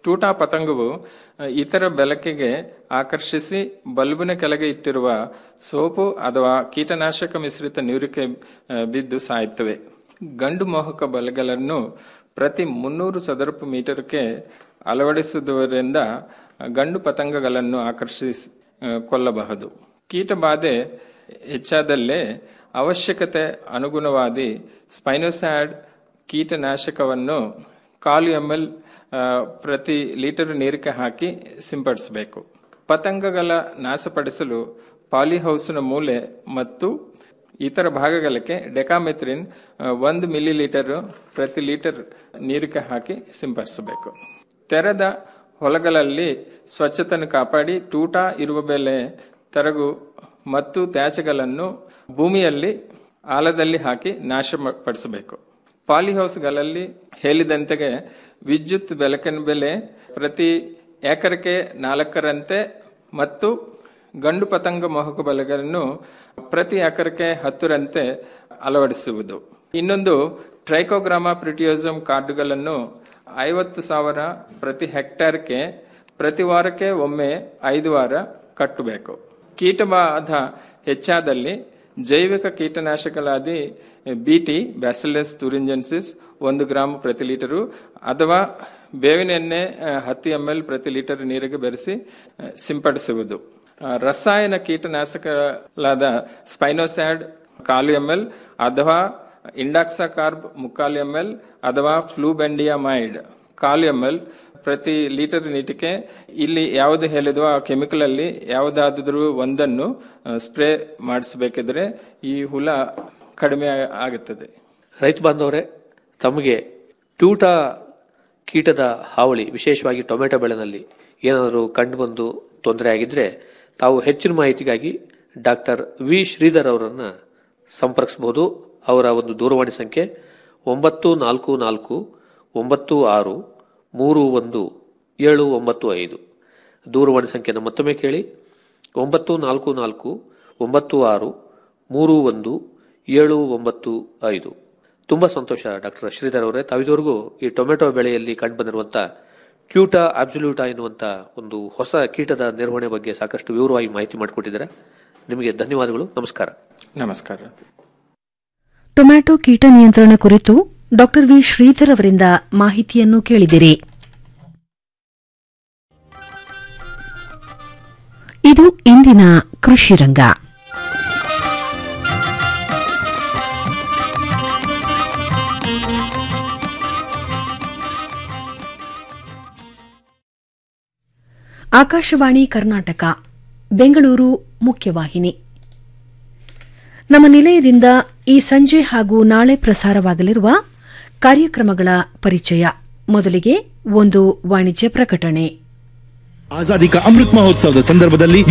ಟೂಟಾ ಪತಂಗವು ಅ, ಇತರ ಬೆಳಕಿಗೆ ಆಕರ್ಷಿಸಿ ಬಲ್ಬಿನ ಕೆಳಗೆ ಇಟ್ಟಿರುವ ಸೋಪು ಅಥವಾ ಕೀಟನಾಶಕ ಮಿಶ್ರಿತ ನೀರಿಕೆ ಅ, ಬಿದ್ದು ಸಾಯುತ್ತವೆ ಗಂಡು ಮೋಹಕ ಬಲೆಗಳನ್ನು ಪ್ರತಿ ಮುನ್ನೂರು ಚದರపు ಮೀಟರ್ಗೆ ಅಳವಡಿಸುವುದರಿಂದ ಗಂಡು ಪತಂಗಗಳನ್ನು ಆಕರ್ಷಿಸಿ ಅ, ಕೊಲ್ಲಬಹುದು ಕೀಟಬಾಧೆ ಹೆಚ್ಚಾದಲ್ಲೇ ಅವಶ್ಯಕತೆ ಅನುಗುಣವಾಗಿ ಸ್ಪೈನೋಸ್ಯಾಡ್ ಕೀಟನಾಶಕವನ್ನು ಕಾಲು ಎಂ ಎಲ್ ಪ್ರತಿ ಲೀಟರ್ ನೀರಿಗೆ ಹಾಕಿ ಸಿಂಪಡಿಸಬೇಕು ಪತಂಗಗಳ ನಾಶಪಡಿಸಲು ಪಾಲಿಹೌಸ್ನ ಮೂಲೆ ಮತ್ತು ಇತರ ಭಾಗಗಳಿಗೆ ಡೆಕಾಮೆಥ್ರಿನ್ ಆ, ಒಂದು ಮಿಲಿ ಲೀಟರ್ ಪ್ರತಿ ಲೀಟರ್ ನೀರಿಗೆ ಹಾಕಿ ಸಿಂಪಡಿಸಬೇಕು ತೆರೆದ ಹೊಲಗಳಲ್ಲಿ ಸ್ವಚ್ಛತೆಯನ್ನು ಕಾಪಾಡಿ ಟೂಟ ಇರುವ ಬೆಲೆ ತರಗು ಮತ್ತು ತ್ಯಾಜ್ಯಗಳನ್ನು ಭೂಮಿಯಲ್ಲಿ ಆಲದಲ್ಲಿ ಹಾಕಿ ನಾಶಪಡಿಸಬೇಕು ಪಾಲಿಹೌಸ್ಗಳಲ್ಲಿ ಹೇಳಿದಂತೆಗೆ ವಿದ್ಯುತ್ ಬೆಳಕಿನ ಬೆಲೆ ಪ್ರತಿ ಎಕರೆಗೆ ನಾಲ್ಕರಂತೆ ಮತ್ತು ಗಂಡು ಪತಂಗ ಮೋಹಕ ಬಲೆಗಳನ್ನು ಪ್ರತಿ ಎಕರೆಗೆ ಹತ್ತರಂತೆ ಅಳವಡಿಸುವುದು ಇನ್ನೊಂದು ಟ್ರೈಕೋಗ್ರಾಮ ಪ್ರಿಟಿಯೋಸಮ್ ಕಾರ್ಡುಗಳನ್ನು ಐವತ್ತು ಸಾವಿರ ಪ್ರತಿ ಹೆಕ್ಟೇರ್ಗೆ ಪ್ರತಿ ವಾರಕ್ಕೆ ಒಮ್ಮೆ ಐದು ವಾರ ಕಟ್ಟಬೇಕು ಕೀಟಬಾಧ ಹೆಚ್ಚಾದಲ್ಲಿ ಜೈವಿಕ ಕೀಟನಾಶಕಗಳಾದಿ ಬಿಟಿ ಬ್ಯಾಸಿಲಸ್ ತುರಿಂಜೆನ್ಸಿಸ್ ಒಂದು ಗ್ರಾಮ್ ಪ್ರತಿ ಲೀಟರು ಅಥವಾ ಬೇವಿನ ಎಣ್ಣೆ ಆ, ಹತ್ತು ಎಂ ಎಲ್ ಪ್ರತಿ ಲೀಟರ್ ನೀರಿಗೆ ಬೆರೆಸಿ ಆ, ಸಿಂಪಡಿಸುವುದು ಆ, ರಸಾಯನ ಕೀಟನಾಶಕಗಳಾದ ಸ್ಪೈನೋಸ್ಯಾಡ್ ಕಾಲು ಎಂ ಎಲ್ ಅಥವಾ ಇಂಡಾಕ್ಸಾಕಾರ್ಬ್ ಮುಕ್ಕಾಲು ಎಂ ಎಲ್ ಅಥವಾ ಫ್ಲೂಬೆಂಡಿಯಾಮೈಡ್ ಕಾಲು ಎಂ ಎಲ್ ಪ್ರತಿ ಲೀಟರ್ ನೀಟಿಗೆ ಇಲ್ಲಿ ಯಾವುದು ಹೇಳಿದ್ವೋ ಆ ಕೆಮಿಕಲ್ ಅಲ್ಲಿ ಯಾವುದಾದ್ರೂ ಒಂದನ್ನು ಸ್ಪ್ರೇ ಮಾಡಿಸಬೇಕಿದ್ರೆ ಈ ಹುಳ ಕಡಿಮೆ ಆಗುತ್ತದೆ ರೈತ ಬಾಂಧವರೇ ತಮಗೆ ಟ್ಯೂಟಾ ಕೀಟದ ಹಾವಳಿ ವಿಶೇಷವಾಗಿ ಟೊಮೆಟೊ ಬೆಳೆನಲ್ಲಿ ಏನಾದರೂ ಕಂಡು ಬಂದು ತೊಂದರೆ ಆಗಿದ್ರೆ ತಾವು ಹೆಚ್ಚಿನ ಮಾಹಿತಿಗಾಗಿ ಡಾಕ್ಟರ್ ವಿ ಶ್ರೀಧರ್ ಅವರನ್ನು ಸಂಪರ್ಕಿಸಬಹುದು ಅವರ ಒಂದು ದೂರವಾಣಿ ಸಂಖ್ಯೆ ಒಂಬತ್ತು ನಾಲ್ಕು ನಾಲ್ಕು ಒಂಬತ್ತು ಆರು ಮೂರು ಒಂದು ಏಳು ಒಂಬತ್ತು ಐದು ದೂರವಾಣಿ ಸಂಖ್ಯೆಯನ್ನು ಮತ್ತೊಮ್ಮೆ ಕೇಳಿ ಒಂಬತ್ತು ನಾಲ್ಕು ನಾಲ್ಕು ಒಂಬತ್ತು ಆರು ಮೂರು ಒಂದು ಏಳು ಒಂಬತ್ತು ಐದು ತುಂಬ ಸಂತೋಷ ಡಾಕ್ಟರ್ ಶ್ರೀಧರ್ ಅವರೇ ತಾವಿದವರೆಗೂ ಈ ಟೊಮೆಟೊ ಬೆಳೆಯಲ್ಲಿ ಕಂಡುಬಂದಿರುವಂಥ ಕ್ಯೂಟಾ ಅಬ್ಸುಲ್ಯೂಟಾ ಎನ್ನುವಂಥ ಒಂದು ಹೊಸ ಕೀಟದ ನಿರ್ವಹಣೆ ಬಗ್ಗೆ ಸಾಕಷ್ಟು ವಿವರವಾಗಿ ಮಾಹಿತಿ ಮಾಡಿಕೊಟ್ಟಿದ್ದಾರೆ ನಿಮಗೆ ಧನ್ಯವಾದಗಳು ನಮಸ್ಕಾರ ನಮಸ್ಕಾರ ಟೊಮ್ಯಾಟೊ ಕೀಟ ನಿಯಂತ್ರಣ ಕುರಿತು ಡಾ ವಿ ಶ್ರೀಧರ್ ಅವರಿಂದ ಮಾಹಿತಿಯನ್ನು ಕೇಳಿದಿರಿ ಇದು ಇಂದಿನ ಕೃಷಿ ರಂಗ ಆಕಾಶವಾಣಿ ಕರ್ನಾಟಕ ಬೆಂಗಳೂರು ಮುಖ್ಯವಾಹಿನಿ ನಮ್ಮ ನಿಲಯದಿಂದ ಈ ಸಂಜೆ ಹಾಗೂ ನಾಳೆ ಪ್ರಸಾರವಾಗಲಿರುವ ಕಾರ್ಯಕ್ರಮಗಳ ಪರಿಚಯ ಮೊದಲಿಗೆ ಒಂದು ವಾಣಿಜ್ಯ ಪ್ರಕಟಣೆ ಆಜಾದಿ ಕಾ ಅಮೃತ್ ಮಹೋತ್ಸವದ ಸಂದರ್ಭದಲ್ಲಿ